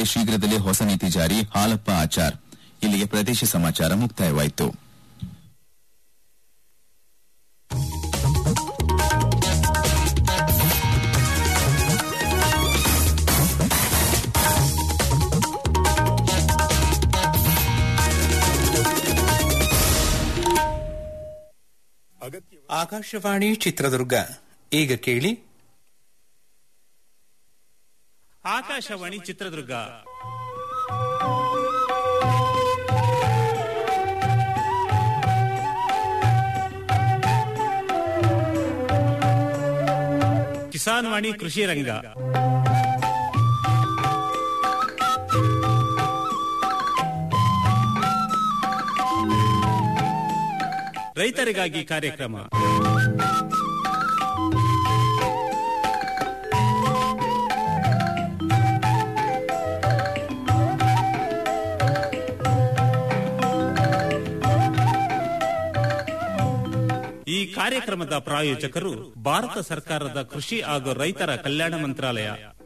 ರೈತರಿಗೆ ಶೀಘ್ರದಲ್ಲೇ ಹೊಸ ನೀತಿ ಜಾರಿ ಹಾಲಪ್ಪ ಆಚಾರ್ ಇಲ್ಲಿಗೆ ಪ್ರದೇಶ ಸಮಾಚಾರ ಮುಕ್ತಾಯವಾಯಿತು ಆಕಾಶವಾಣಿ ಚಿತ್ರದುರ್ಗ ಈಗ ಕೇಳಿ ಆಕಾಶವಾಣಿ ಚಿತ್ರದುರ್ಗ ಕಿಸಾನ್ ವಾಣಿ ಕೃಷಿ ರಂಗ ರೈತರಿಗಾಗಿ ಕಾರ್ಯಕ್ರಮ ಈ ಕಾರ್ಯಕ್ರಮದ ಪ್ರಾಯೋಜಕರು ಭಾರತ ಸರ್ಕಾರದ ಕೃಷಿ ಹಾಗೂ ರೈತರ ಕಲ್ಯಾಣ ಮಂತ್ರಾಲಯ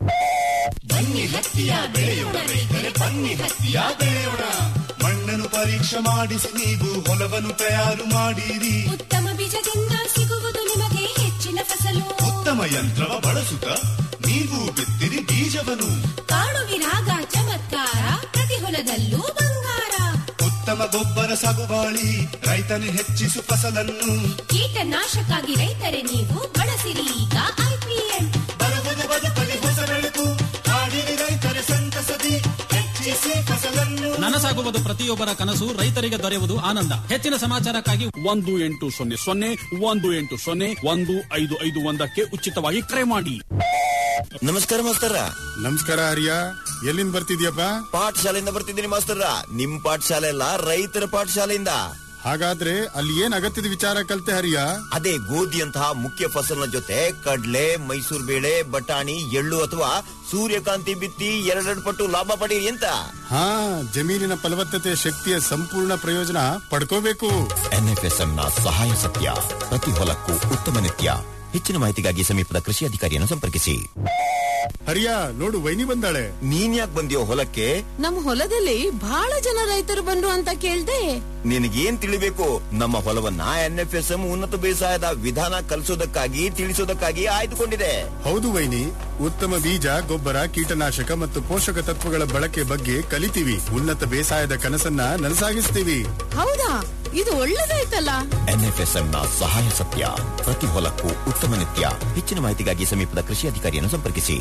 ಮಣ್ಣನ್ನು ಪರೀಕ್ಷೆ ಮಾಡಿಸಿ ನೀವು ಹೊಲವನ್ನು ತಯಾರು ಮಾಡಿರಿ ಉತ್ತಮ ಬೀಜದಿಂದ ಸಿಗುವುದು ನಿಮಗೆ ಹೆಚ್ಚಿನ ಫಸಲು ಉತ್ತಮ ಯಂತ್ರವ ಬಳಸುತ್ತ ನೀವು ಬಿತ್ತಿರಿ ಬೀಜವನ್ನು ಕಾಣುವಿರಾಗ ಚಮತ್ಕಾರ ಪ್ರತಿ ಹೊಲದಲ್ಲೂ ಬಂಗಾರ ಉತ್ತಮ ಗೊಬ್ಬರ ಸಾಗುವಾಳಿ ರೈತನು ಹೆಚ್ಚಿಸು ಫಸಲನ್ನು ಕೀಟನಾಶಕ್ಕಾಗಿ ರೈತರೇ ನೀವು ಬಳಸಿರಿ ಈಗ ಐಪಿಎಲ್ ಬರುವುದು ಬದುಕಲಿ ಹೊಸ ಬೆಳಕು ಹಾಡಿರಿ ರೈತರ ಸಂತಸದಿ ಹೆಚ್ಚಿಸಿ ಫಸಲನ್ನು ನನಸಾಗುವುದು ಪ್ರತಿಯೊಬ್ಬರ ಕನಸು ರೈತರಿಗೆ ದೊರೆಯುವುದು ಆನಂದ ಹೆಚ್ಚಿನ ಸಮಾಚಾರಕ್ಕಾಗಿ ಒಂದು ಎಂಟು ಸೊನ್ನೆ ಸೊನ್ನೆ ಒಂದು ಎಂಟು ಸೊನ್ನೆ ಒಂದು ಐದು ಐದು ಒಂದಕ್ಕೆ ಉಚಿತವಾಗಿ ಕರೆ ಮಾಡಿ ನಮಸ್ಕಾರ ಮಾಸ್ತರ ನಮಸ್ಕಾರ ಹರಿಯ ಎಲ್ಲಿಂದ ಬರ್ತಿದ್ಯಪ್ಪ ಪಾಠಶಾಲೆಯಿಂದ ಬರ್ತಿದ್ದೀನಿ ಮಾಸ್ತರ ನಿಮ್ ಪಾಠಶಾಲೆ ಅಲ್ಲ ರೈತರ ಪಾಠಶಾಲೆಯಿಂದ ಹಾಗಾದ್ರೆ ಅಲ್ಲಿ ಏನ್ ಅಗತ್ಯದ ವಿಚಾರ ಕಲ್ತೆ ಹರಿಯ ಅದೇ ಗೋಧಿಯಂತಹ ಮುಖ್ಯ ಫಸಲಿನ ಜೊತೆ ಕಡ್ಲೆ ಮೈಸೂರು ಬೇಳೆ ಬಟಾಣಿ ಎಳ್ಳು ಅಥವಾ ಸೂರ್ಯಕಾಂತಿ ಬಿತ್ತಿ ಎರಡೆರಡು ಪಟ್ಟು ಲಾಭ ಪಡೀರಿ ಅಂತ ಹಾ ಜಮೀನಿನ ಫಲವತ್ತತೆ ಶಕ್ತಿಯ ಸಂಪೂರ್ಣ ಪ್ರಯೋಜನ ಪಡ್ಕೋಬೇಕು ಎನ್ಎಫ್ಎಸ್ಎಂ ನ ಸಹಾಯ ಸತ್ಯ ಪ್ರತಿ ಹೊಲಕ್ಕೂ ಉತ್ತಮ ನಿತ್ಯ ಹೆಚ್ಚಿನ ಮಾಹಿತಿಗಾಗಿ ಸಮೀಪದ ಕೃಷಿ ಅಧಿಕಾರಿಯನ್ನು ಸಂಪರ್ಕಿಸಿ ಹರಿಯ ನೋಡು ವೈನಿ ಬಂದಾಳೆ ನೀನ್ ಯಾಕೆ ಬಂದಿಯೋ ಹೊಲಕ್ಕೆ ನಮ್ ಹೊಲದಲ್ಲಿ ಬಹಳ ಜನ ರೈತರು ಬಂದ್ರು ಅಂತ ಕೇಳ್ದೆ ನಿನಗೇನ್ ತಿಳಿಬೇಕು ನಮ್ಮ ಹೊಲವನ್ನ ಎನ್ಎಫ್ಎಸ್ಎಂ ಉನ್ನತ ಬೇಸಾಯದ ವಿಧಾನ ಕಲಿಸೋದಕ್ಕಾಗಿ ತಿಳಿಸೋದಕ್ಕಾಗಿ ಆಯ್ದುಕೊಂಡಿದೆ ಹೌದು ವೈನಿ ಉತ್ತಮ ಬೀಜ ಗೊಬ್ಬರ ಕೀಟನಾಶಕ ಮತ್ತು ಪೋಷಕ ತತ್ವಗಳ ಬಳಕೆ ಬಗ್ಗೆ ಕಲಿತೀವಿ ಉನ್ನತ ಬೇಸಾಯದ ಕನಸನ್ನ ನನಸಾಗಿಸ್ತೀವಿ ಹೌದಾ ಇದು ಒಳ್ಳೇದಾಯ್ತಲ್ಲ ಎನ್ಎಫ್ಎಸ್ಎಂ ನ ಸಹಾಯ ಸತ್ಯ ಪ್ರತಿ ಹೊಲಕ್ಕೂ ಉತ್ತಮ ನಿತ್ಯ ಹೆಚ್ಚಿನ ಮಾಹಿತಿಗಾಗಿ ಸಮೀಪದ ಕೃಷಿ ಅಧಿಕಾರಿಯನ್ನು ಸಂಪರ್ಕಿಸಿ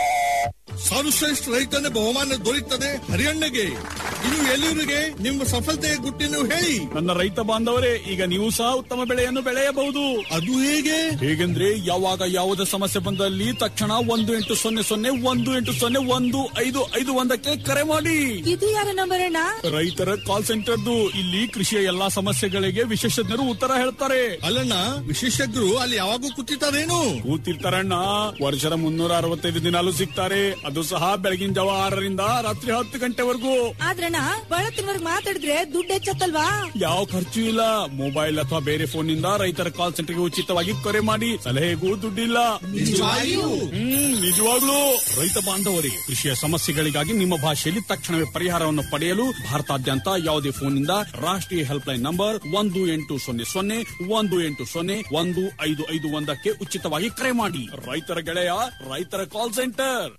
ಸರ್ವಶ್ರೇಷ್ಠ ರೈತನ ಬಹುಮಾನ ದೊರೆಯುತ್ತದೆ ಹರಿಯಣ್ಣಗೆ ಇನ್ನು ಎಲ್ಲರಿಗೆ ನಿಮ್ಮ ಸಫಲತೆಯ ಗುಟ್ಟಿನ ಹೇಳಿ ನನ್ನ ರೈತ ಬಾಂಧವರೇ ಈಗ ನೀವು ಸಹ ಉತ್ತಮ ಬೆಳೆಯನ್ನು ಬೆಳೆಯಬಹುದು ಅದು ಹೇಗೆ ಹೇಗೆಂದ್ರೆ ಯಾವಾಗ ಯಾವುದೇ ಸಮಸ್ಯೆ ಬಂದಲ್ಲಿ ತಕ್ಷಣ ಒಂದು ಎಂಟು ಸೊನ್ನೆ ಸೊನ್ನೆ ಒಂದು ಎಂಟು ಸೊನ್ನೆ ಒಂದು ಐದು ಐದು ಒಂದಕ್ಕೆ ಕರೆ ಮಾಡಿ ಇದು ಯಾರ ನಂಬರ್ ಅಣ್ಣ ರೈತರ ಕಾಲ್ ಸೆಂಟರ್ದು ಇಲ್ಲಿ ಕೃಷಿಯ ಎಲ್ಲಾ ಸಮಸ್ಯೆಗಳಿಗೆ ವಿಶೇಷಜ್ಞರು ಉತ್ತರ ಹೇಳ್ತಾರೆ ಅಲ್ಲಣ್ಣ ವಿಶೇಷಜ್ಞರು ಅಲ್ಲಿ ಯಾವಾಗೂ ಕೂತಿರ್ತಾರೇನು ಕೂತಿರ್ತಾರಣ್ಣ ವರ್ಷದ ಮುನ್ನೂರ ಅರವತ್ತೈದು ದಿನಾಲು ಸಿಗ್ತಾರೆ ಅದು ಸಹ ಬೆಳಗಿನ ಜಾವ ಆರರಿಂದ ರಾತ್ರಿ ಹತ್ತು ಗಂಟೆವರೆಗೂ ಆದ್ರಣ್ಣ ಬಹಳ ತಿನ್ವರ್ಗ್ ಮಾತಾಡಿದ್ರೆ ದುಡ್ಡು ಹೆಚ್ಚತ್ತಲ್ವಾ ಯಾವ ಖರ್ಚು ಇಲ್ಲ ಮೊಬೈಲ್ ಅಥವಾ ಬೇರೆ ಫೋನ್ ನಿಂದ ರೈತರ ಕಾಲ್ ಸೆಂಟರ್ಗೆ ಉಚಿತವಾಗಿ ಕರೆ ಮಾಡಿ ಸಲಹೆಗೂ ದುಡ್ಡಿಲ್ಲ ಹ್ಮ್ ನಿಜವಾಗ್ಲೂ ರೈತ ಬಾಂಧವರೇ ಕೃಷಿಯ ಸಮಸ್ಯೆಗಳಿಗಾಗಿ ನಿಮ್ಮ ಭಾಷೆಯಲ್ಲಿ ತಕ್ಷಣವೇ ಪರಿಹಾರವನ್ನು ಪಡೆಯಲು ಭಾರತಾದ್ಯಂತ ಯಾವುದೇ ಫೋನ್ ನಿಂದ ರಾಷ್ಟ್ರೀಯ ಹೆಲ್ಪ್ ಲೈನ್ ನಂಬರ್ ಒಂದು ಎಂಟು ಸೊನ್ನೆ ಸೊನ್ನೆ ಒಂದು ಎಂಟು ಸೊನ್ನೆ ಒಂದು ಐದು ಐದು ಒಂದಕ್ಕೆ ಉಚಿತವಾಗಿ ಕರೆ ಮಾಡಿ ರೈತರ ಗೆಳೆಯ ರೈತರ ಕಾಲ್ ಸೆಂಟರ್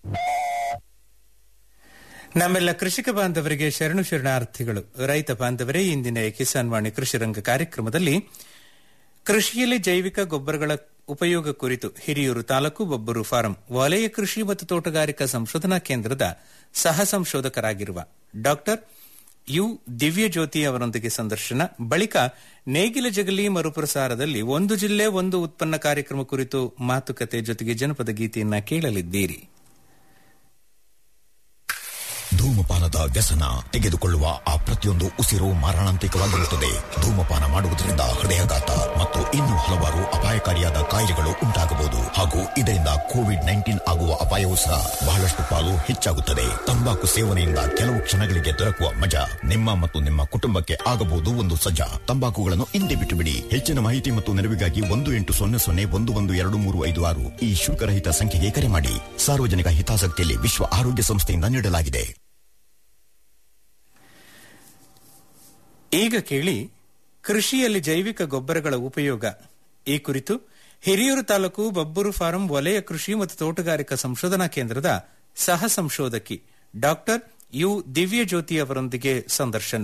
ನಮ್ಮೆಲ್ಲ ಕೃಷಿಕ ಬಾಂಧವರಿಗೆ ಶರಣು ಶರಣಾರ್ಥಿಗಳು ರೈತ ಬಾಂಧವರೇ ಇಂದಿನ ಕಿಸಾನ್ ವಾಣಿ ಕೃಷಿ ರಂಗ ಕಾರ್ಯಕ್ರಮದಲ್ಲಿ ಕೃಷಿಯಲ್ಲಿ ಜೈವಿಕ ಗೊಬ್ಬರಗಳ ಉಪಯೋಗ ಕುರಿತು ಹಿರಿಯೂರು ತಾಲೂಕು ಬೊಬ್ಬರು ಫಾರಂ ವಲಯ ಕೃಷಿ ಮತ್ತು ತೋಟಗಾರಿಕಾ ಸಂಶೋಧನಾ ಕೇಂದ್ರದ ಸಹ ಸಂಶೋಧಕರಾಗಿರುವ ಡಾಕ್ಟರ್ ಯು ದಿವ್ಯಜ್ಯೋತಿ ಅವರೊಂದಿಗೆ ಸಂದರ್ಶನ ಬಳಿಕ ನೇಗಿಲ ಜಗಲಿ ಮರುಪ್ರಸಾರದಲ್ಲಿ ಒಂದು ಜಿಲ್ಲೆ ಒಂದು ಉತ್ಪನ್ನ ಕಾರ್ಯಕ್ರಮ ಕುರಿತು ಮಾತುಕತೆ ಜೊತೆಗೆ ಜನಪದ ಗೀತೆಯನ್ನ ಕೇಳಲಿದ್ದೀರಿ ಧೂಮಪಾನದ ವ್ಯಸನ ತೆಗೆದುಕೊಳ್ಳುವ ಆ ಪ್ರತಿಯೊಂದು ಉಸಿರು ಮಾರಣಾಂತಿಕವಾಗಿರುತ್ತದೆ ಧೂಮಪಾನ ಮಾಡುವುದರಿಂದ ಹೃದಯಾಘಾತ ಮತ್ತು ಇನ್ನೂ ಹಲವಾರು ಅಪಾಯಕಾರಿಯಾದ ಕಾಯಿಲೆಗಳು ಉಂಟಾಗಬಹುದು ಹಾಗೂ ಇದರಿಂದ ಕೋವಿಡ್ ನೈನ್ಟೀನ್ ಆಗುವ ಅಪಾಯವೂ ಸಹ ಬಹಳಷ್ಟು ಪಾಲು ಹೆಚ್ಚಾಗುತ್ತದೆ ತಂಬಾಕು ಸೇವನೆಯಿಂದ ಕೆಲವು ಕ್ಷಣಗಳಿಗೆ ದೊರಕುವ ಮಜಾ ನಿಮ್ಮ ಮತ್ತು ನಿಮ್ಮ ಕುಟುಂಬಕ್ಕೆ ಆಗಬಹುದು ಒಂದು ಸಜ್ಜಾ ತಂಬಾಕುಗಳನ್ನು ಹಿಂದೆ ಬಿಟ್ಟು ಬಿಡಿ ಹೆಚ್ಚಿನ ಮಾಹಿತಿ ಮತ್ತು ನೆರವಿಗಾಗಿ ಒಂದು ಎಂಟು ಸೊನ್ನೆ ಸೊನ್ನೆ ಒಂದು ಒಂದು ಎರಡು ಮೂರು ಐದು ಆರು ಈ ಶುಲ್ಕರಹಿತ ಸಂಖ್ಯೆಗೆ ಕರೆ ಮಾಡಿ ಸಾರ್ವಜನಿಕ ಹಿತಾಸಕ್ತಿಯಲ್ಲಿ ವಿಶ್ವ ಆರೋಗ್ಯ ಸಂಸ್ಥೆಯಿಂದ ನೀಡಲಾಗಿದೆ ಈಗ ಕೇಳಿ ಕೃಷಿಯಲ್ಲಿ ಜೈವಿಕ ಗೊಬ್ಬರಗಳ ಉಪಯೋಗ ಈ ಕುರಿತು ಹಿರಿಯೂರು ತಾಲೂಕು ಬಬ್ಬೂರು ಫಾರಂ ವಲಯ ಕೃಷಿ ಮತ್ತು ತೋಟಗಾರಿಕಾ ಸಂಶೋಧನಾ ಕೇಂದ್ರದ ಸಹ ಸಂಶೋಧಕಿ ಡಾಕ್ಟರ್ ಯು ದಿವ್ಯಜ್ಯೋತಿ ಅವರೊಂದಿಗೆ ಸಂದರ್ಶನ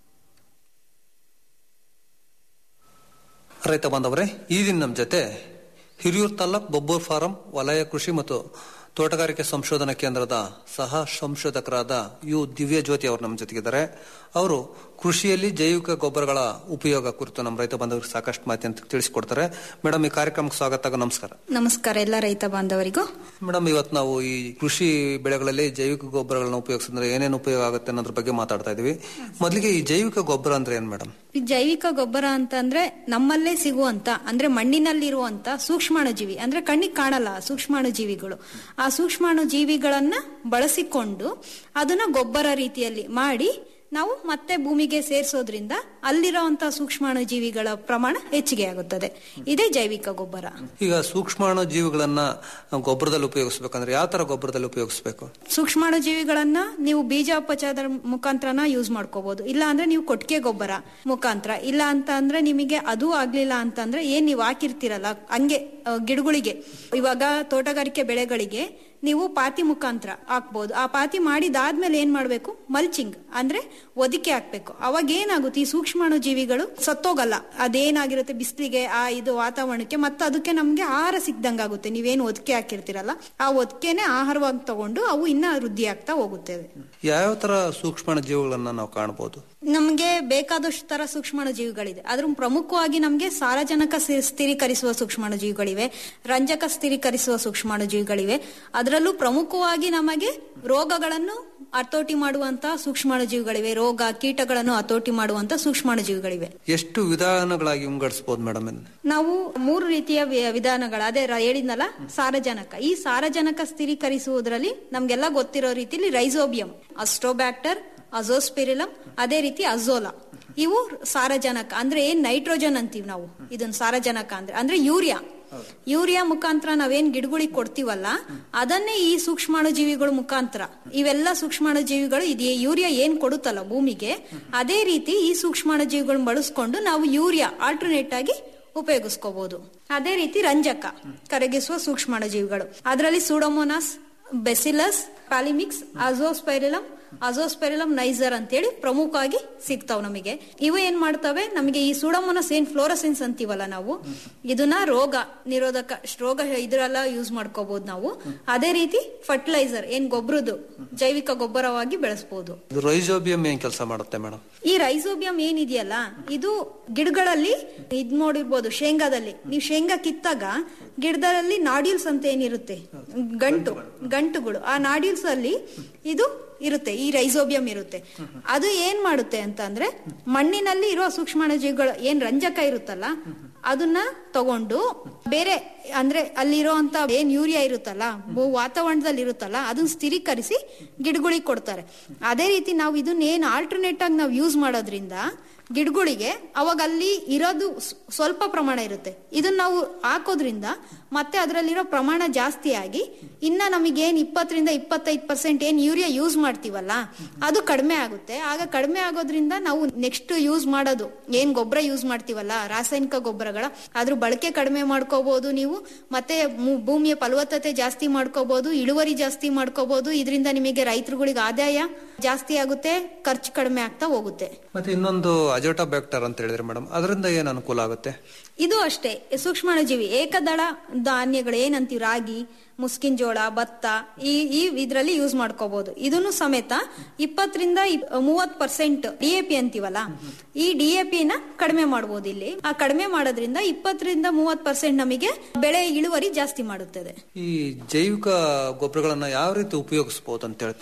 ರೈತ ಬಾಂಧವರೇ ಈ ದಿನ ನಮ್ಮ ಜೊತೆ ಹಿರಿಯೂರು ತಾಲೂಕ್ ಬೊಬ್ಬೂರ್ ಫಾರಂ ವಲಯ ಕೃಷಿ ಮತ್ತು ತೋಟಗಾರಿಕೆ ಸಂಶೋಧನಾ ಕೇಂದ್ರದ ಸಹ ಸಂಶೋಧಕರಾದ ಯು ದಿವ್ಯ ಜ್ಯೋತಿ ಅವರು ನಮ್ಮ ಜೊತೆಗಿದ್ದಾರೆ ಅವರು ಕೃಷಿಯಲ್ಲಿ ಜೈವಿಕ ಗೊಬ್ಬರಗಳ ಉಪಯೋಗ ಕುರಿತು ನಮ್ಮ ರೈತ ಬಾಂಧವರಿಗೆ ಸಾಕಷ್ಟು ಮಾಹಿತಿ ಅಂತ ತಿಳಿಸಿಕೊಡ್ತಾರೆ ಮೇಡಮ್ ಈ ಕಾರ್ಯಕ್ರಮಕ್ಕೆ ಸ್ವಾಗತ ನಮಸ್ಕಾರ ನಮಸ್ಕಾರ ಎಲ್ಲ ರೈತ ಬಾಂಧವರಿಗೂ ಮೇಡಮ್ ಇವತ್ತು ನಾವು ಈ ಕೃಷಿ ಬೆಳೆಗಳಲ್ಲಿ ಜೈವಿಕ ಗೊಬ್ಬರಗಳನ್ನ ಉಪಯೋಗಿಸಿದ್ರೆ ಏನೇನು ಉಪಯೋಗ ಆಗುತ್ತೆ ಅನ್ನೋದ್ರ ಬಗ್ಗೆ ಮಾತಾಡ್ತಾ ಇದೀವಿ ಮೊದಲಿಗೆ ಈ ಜೈವಿಕ ಗೊಬ್ಬರ ಅಂದ್ರೆ ಏನ್ ಮೇಡಮ್ ಈ ಜೈವಿಕ ಗೊಬ್ಬರ ಅಂತಂದ್ರೆ ನಮ್ಮಲ್ಲೇ ಸಿಗುವಂತ ಅಂದ್ರೆ ಮಣ್ಣಿನಲ್ಲಿರುವಂತ ಸೂಕ್ಷ್ಮಾಣು ಜೀವಿ ಅಂದ್ರೆ ಕಣ್ಣಿಗೆ ಕಾಣಲ್ಲ ಆ ಸೂಕ್ಷ್ಮಾಣು ಜೀವಿಗಳು ಆ ಸೂಕ್ಷ್ಮಾಣು ಜೀವಿಗಳನ್ನ ಬಳಸಿಕೊಂಡು ಅದನ್ನ ಗೊಬ್ಬರ ರೀತಿಯಲ್ಲಿ ಮಾಡಿ ನಾವು ಮತ್ತೆ ಭೂಮಿಗೆ ಸೇರಿಸೋದ್ರಿಂದ ಅಲ್ಲಿರುವಂತ ಸೂಕ್ಷ್ಮಾಣು ಜೀವಿಗಳ ಪ್ರಮಾಣ ಹೆಚ್ಚಿಗೆ ಆಗುತ್ತದೆ ಇದೇ ಜೈವಿಕ ಗೊಬ್ಬರ ಈಗ ಸೂಕ್ಷ್ಮಾಣು ಜೀವಿಗಳನ್ನ ಗೊಬ್ಬರದಲ್ಲಿ ಉಪಯೋಗಿಸ್ಬೇಕಂದ್ರೆ ಯಾವ ತರ ಗೊಬ್ಬರದಲ್ಲಿ ಉಪಯೋಗಿಸ್ಬೇಕು ಸೂಕ್ಷ್ಮಾಣು ಜೀವಿಗಳನ್ನ ನೀವು ಬೀಜೋಪಚಾರದ ಮುಖಾಂತರನ ಯೂಸ್ ಮಾಡ್ಕೋಬಹುದು ಇಲ್ಲ ಅಂದ್ರೆ ನೀವು ಕೊಟ್ಟಿಗೆ ಗೊಬ್ಬರ ಮುಖಾಂತರ ಇಲ್ಲ ಅಂತ ಅಂದ್ರೆ ನಿಮಗೆ ಅದು ಆಗ್ಲಿಲ್ಲ ಅಂತಂದ್ರೆ ಏನ್ ನೀವು ಹಾಕಿರ್ತೀರಲ್ಲ ಹಂಗೆ ಆ, ಗಿಡಗಳಿಗೆ ಇವಾಗ ತೋಟಗಾರಿಕೆ ಬೆಳೆಗಳಿಗೆ ನೀವು ಪಾತಿ ಮುಖಾಂತರ ಹಾಕ್ಬೋದು ಆ ಪಾತಿ ಮಾಡಿದಾದ್ಮೇಲೆ ಏನ್ ಮಾಡ್ಬೇಕು ಮಲ್ಚಿಂಗ್ ಅಂದ್ರೆ ಒದಿಕೆ ಹಾಕ್ಬೇಕು ಅವಾಗ ಏನಾಗುತ್ತೆ ಈ ಸೂಕ್ಷ್ಮಾಣು ಜೀವಿಗಳು ಸತ್ತೋಗಲ್ಲ ಅದೇನಾಗಿರುತ್ತೆ ಬಿಸಿಲಿಗೆ ಆ ಇದು ವಾತಾವರಣಕ್ಕೆ ಮತ್ತೆ ಅದಕ್ಕೆ ನಮ್ಗೆ ಆಹಾರ ಸಿಕ್ದಂಗಾಗುತ್ತೆ ನೀವೇನು ಒದಿಕೆ ಹಾಕಿರ್ತೀರಲ್ಲ ಆ ಒದಿಕೆನೆ ಆಹಾರವಾಗಿ ತಗೊಂಡು ಅವು ಇನ್ನ ವೃದ್ಧಿ ಆಗ್ತಾ ಹೋಗುತ್ತವೆ ಯಾವ ತರ ಸೂಕ್ಷ್ಮಾಣು ಜೀವಿಗಳನ್ನ ನಾವು ಕಾಣಬಹುದು ನಮ್ಗೆ ಬೇಕಾದಷ್ಟು ತರ ಸೂಕ್ಷ್ಮಾಣು ಜೀವಿಗಳಿದೆ ಅದ್ರ ಪ್ರಮುಖವಾಗಿ ನಮ್ಗೆ ಸಾರಜನಕ ಸ್ಥಿ- ಸ್ಥಿರೀಕರಿಸುವ ಸೂಕ್ಷ್ಮಾಣು ಜೀವಿಗಳಿವೆ ರಂಜಕ ಸ್ಥಿರೀಕರಿಸುವ ಸೂಕ್ಷ್ಮಾಣು ಜೀವಿಗಳಿವೆ ಅದರಲ್ಲೂ ಪ್ರಮುಖವಾಗಿ ನಮಗೆ ರೋಗಗಳನ್ನು ಹತೋಟಿ ಮಾಡುವಂತ ಸೂಕ್ಷ್ಮಾಣು ಜೀವಿಗಳಿವೆ ರೋಗ ಕೀಟಗಳನ್ನು ಹತೋಟಿ ಮಾಡುವಂತ ಸೂಕ್ಷ್ಮಾಣು ಜೀವಿಗಳಿವೆ ಎಷ್ಟು ವಿಧಾನಗಳಾಗಿ ವಿಂಗಡಿಸಬಹುದು ಮೇಡಮ್ ನಾವು ಮೂರು ರೀತಿಯ ವಿ- ವಿಧಾನಗಳು ಅದೇ ರ- ಹೇಳಿದ್ನಲ್ಲ ಸಾರಜನಕ ಈ ಸಾರಜನಕ ಸ್ಥಿರೀಕರಿಸುವುದರಲ್ಲಿ ನಮ್ಗೆಲ್ಲ ಗೊತ್ತಿರೋ ರೀತಿಲಿ ರೈಸೋಬಿಯಂ ಅಸ್ಟ್ರೋಬ್ಯಾಕ್ಟರ್ ಅಜೋಸ್ಪಿರಿಲಮ್ ಅದೇ ರೀತಿ ಅಜೋಲಾ ಇವು ಸಾರಜನಕ ಅಂದ್ರೆ ಏನ್ ನೈಟ್ರೋಜನ್ ಅಂತೀವಿ ನಾವು ಇದನ್ನ ಸಾರಜನಕ ಅಂದ್ರೆ ಅಂದ್ರೆ ಯೂರಿಯಾ ಯೂರಿಯಾ ಮುಖಾಂತರ ನಾವೇನ್ ಗಿಡಗಳಿಗೆ ಕೊಡ್ತೀವಲ್ಲ ಅದನ್ನೇ ಈ ಸೂಕ್ಷ್ಮಾಣು ಜೀವಿಗಳ ಮುಖಾಂತರ ಇವೆಲ್ಲ ಸೂಕ್ಷ್ಮಾಣು ಜೀವಿಗಳು ಇದು ಯೂರಿಯಾ ಏನ್ ಕೊಡುತ್ತಲ್ಲ ಭೂಮಿಗೆ ಅದೇ ರೀತಿ ಈ ಸೂಕ್ಷ್ಮಾಣು ಜೀವಿಗಳನ್ನ ಬಳಸ್ಕೊಂಡು ನಾವು ಯೂರಿಯಾ ಆಲ್ಟರ್ನೇಟ್ ಆಗಿ ಉಪಯೋಗಿಸ್ಕೋಬಹುದು ಅದೇ ರೀತಿ ರಂಜಕ ಕರಗಿಸುವ ಸೂಕ್ಷ್ಮಾಣು ಜೀವಿಗಳು ಅದರಲ್ಲಿ Pseudomonas Bacillus polymyxa Azospirillum Azospirillum ನೈಸರ್ ಅಂತೇಳಿ ಪ್ರಮುಖವಾಗಿ ಸಿಗ್ತಾವ್ ನಮಗೆ ಇವು ಏನ್ ಮಾಡ್ತವೆ ನಮಗೆ ಈ ಸೂಡಮೋನಸ್ ಏನ್ ಫ್ಲೋರಸೆನ್ಸ್ ಅಂತೀವಲ್ಲ ನಾವು ಇದನ್ನ ರೋಗ ನಿರೋಧಕ ರೋಗ ಇದ್ರೆಲ್ಲ ಯೂಸ್ ಮಾಡ್ಕೋಬಹುದು ನಾವು ಅದೇ ರೀತಿ ಫರ್ಟಿಲೈಸರ್ ಏನ್ ಗೊಬ್ಬರದು ಜೈವಿಕ ಗೊಬ್ಬರವಾಗಿ ಬೆಳೆಸಬಹುದು ಇದು ರೈಸೋಬಿಯಂ ಏನ್ ಕೆಲಸ ಮಾಡುತ್ತೆ ಮೇಡಮ್ ಈ ರೈಸೋಬಿಯಂ ಏನಿದೆಯಲ್ಲ ಇದು ಗಿಡಗಳಲ್ಲಿ ಇದ್ ನೋಡಿರ್ಬೋದು ಶೇಂಗಾದಲ್ಲಿ ನೀವು ಶೇಂಗಾ ಕಿತ್ತಾಗ ಗಿಡದಲ್ಲಿ ನಾಡ್ಯೂಲ್ಸ್ ಅಂತ ಏನಿರುತ್ತೆ ಗಂಟು ಗಂಟುಗಳು ಆ ನಾಡ್ಯೂಲ್ಸ್ ಅಲ್ಲಿ ಇದು ಇರುತ್ತೆ ಈ ರೈಸೋಬಿಯಂ ಇರುತ್ತೆ ಅದು ಏನ್ ಮಾಡುತ್ತೆ ಅಂತ ಅಂದ್ರೆ ಮಣ್ಣಿನಲ್ಲಿ ಇರುವ ಸೂಕ್ಷ್ಮಾಣುಜೀವಿಗಳು ಏನ್ ರಂಜಕ ಇರುತ್ತಲ್ಲ ಅದನ್ನ ತಗೊಂಡು ಬೇರೆ ಅಂದ್ರೆ ಅಲ್ಲಿರುವಂತ ಏನ್ ಯೂರಿಯಾ ಇರುತ್ತಲ್ಲ ಭೂ- ವಾತಾವರಣದಲ್ಲಿ ಇರುತ್ತಲ್ಲ ಅದನ್ನ ಸ್ಥಿರೀಕರಿಸಿ ಗಿಡಗಳಿಗೆ ಕೊಡ್ತಾರೆ ಅದೇ ರೀತಿ ನಾವು ಇದನ್ನ ಏನ್ ಆಲ್ಟರ್ನೇಟ್ ಆಗಿ ನಾವು ಯೂಸ್ ಮಾಡೋದ್ರಿಂದ ಗಿಡಗಳಿಗೆ ಅವಾಗ ಅಲ್ಲಿ ಇರೋದು ಸ್- ಸ್ವಲ್ಪ ಪ್ರಮಾಣ ಇರುತ್ತೆ ಇದನ್ನ ನಾವು ಹಾಕೋದ್ರಿಂದ ಮತ್ತೆ ಅದರಲ್ಲಿರೋ ಪ್ರಮಾಣ ಜಾಸ್ತಿ ಆಗಿ ಇನ್ನ ನಮಗೇನ್ ಇಪ್ಪತ್ತರಿಂದ ಇಪ್ಪತ್ತೈದು ಪರ್ಸೆಂಟ್ ಏನ್ ಯೂರಿಯಾ ಯೂಸ್ ಮಾಡ್ತೀವಲ್ಲ ಅದು ಕಡಿಮೆ ಆಗುತ್ತೆ ಆಗ ಕಡಿಮೆ ಆಗೋದ್ರಿಂದ ನಾವು ನೆಕ್ಸ್ಟ್ ಯೂಸ್ ಮಾಡೋದು ಏನ್ ಗೊಬ್ಬರ ಯೂಸ್ ಮಾಡ್ತೀವಲ್ಲ ರಾಸಾಯನಿಕ ಗೊಬ್ಬರಗಳ ಅದ್ರ ಬಳಕೆ ಕಡಿಮೆ ಮಾಡ್ಕೋಬಹುದು ನೀವು ಮತ್ತೆ ಮು- ಭೂಮಿಯ ಫಲವತ್ತತೆ ಜಾಸ್ತಿ ಮಾಡ್ಕೋಬಹುದು ಇಳುವರಿ ಜಾಸ್ತಿ ಮಾಡ್ಕೋಬಹುದು ಇದರಿಂದ ನಿಮಗೆ ರೈತರುಗಳಿಗೆ ಆದಾಯ ಜಾಸ್ತಿ ಆಗುತ್ತೆ ಖರ್ಚು ಕಡಿಮೆ ಆಗ್ತಾ ಹೋಗುತ್ತೆ ಮತ್ತೆ ಇನ್ನೊಂದು ಅಜೋಟಾ ಬ್ಯಾಕ್ಟರ್ ಅಂತ ಹೇಳಿದ್ರೆ ಮೇಡಮ್ ಅದರಿಂದ ಏನ್ ಅನುಕೂಲ ಆಗುತ್ತೆ ಇದು ಅಷ್ಟೇ ಸೂಕ್ಷ್ಮಾಣುಜೀವಿ ಏಕದಳ ಧಾನ್ಯಗಳು ಏನಂತೀವಿ ರಾಗಿ ಮುಸ್ಕಿನ್ ಜೋಳ ಭತ್ತ ಈ ಈ ಇದ್ರಲ್ಲಿ ಯೂಸ್ ಮಾಡ್ಕೋಬಹುದು ಇದನ್ನು ಸಮೇತ ಇಪ್ಪತ್ತರಿಂದ ಮೂವತ್ ಪರ್ಸೆಂಟ್ ಡಿ ಎ ಪಿ ಅಂತೀವಲ್ಲ ಈ ಡಿ ಎ ನ ಕಡಿಮೆ ಮಾಡಬಹುದು ಇಲ್ಲಿ ಆ ಕಡಿಮೆ ಮಾಡೋದ್ರಿಂದ ಇಪ್ಪತ್ತರಿಂದ ಮೂವತ್ ಪರ್ಸೆಂಟ್ ನಮಗೆ ಬೆಳೆ ಇಳುವರಿ ಜಾಸ್ತಿ ಮಾಡುತ್ತದೆ ಈ ಜೈವಿಕ ಗೊಬ್ಬರಗಳನ್ನ ಯಾವ ರೀತಿ ಉಪಯೋಗಿಸಬಹುದು ಅಂತ ಹೇಳ್ತೀರಾ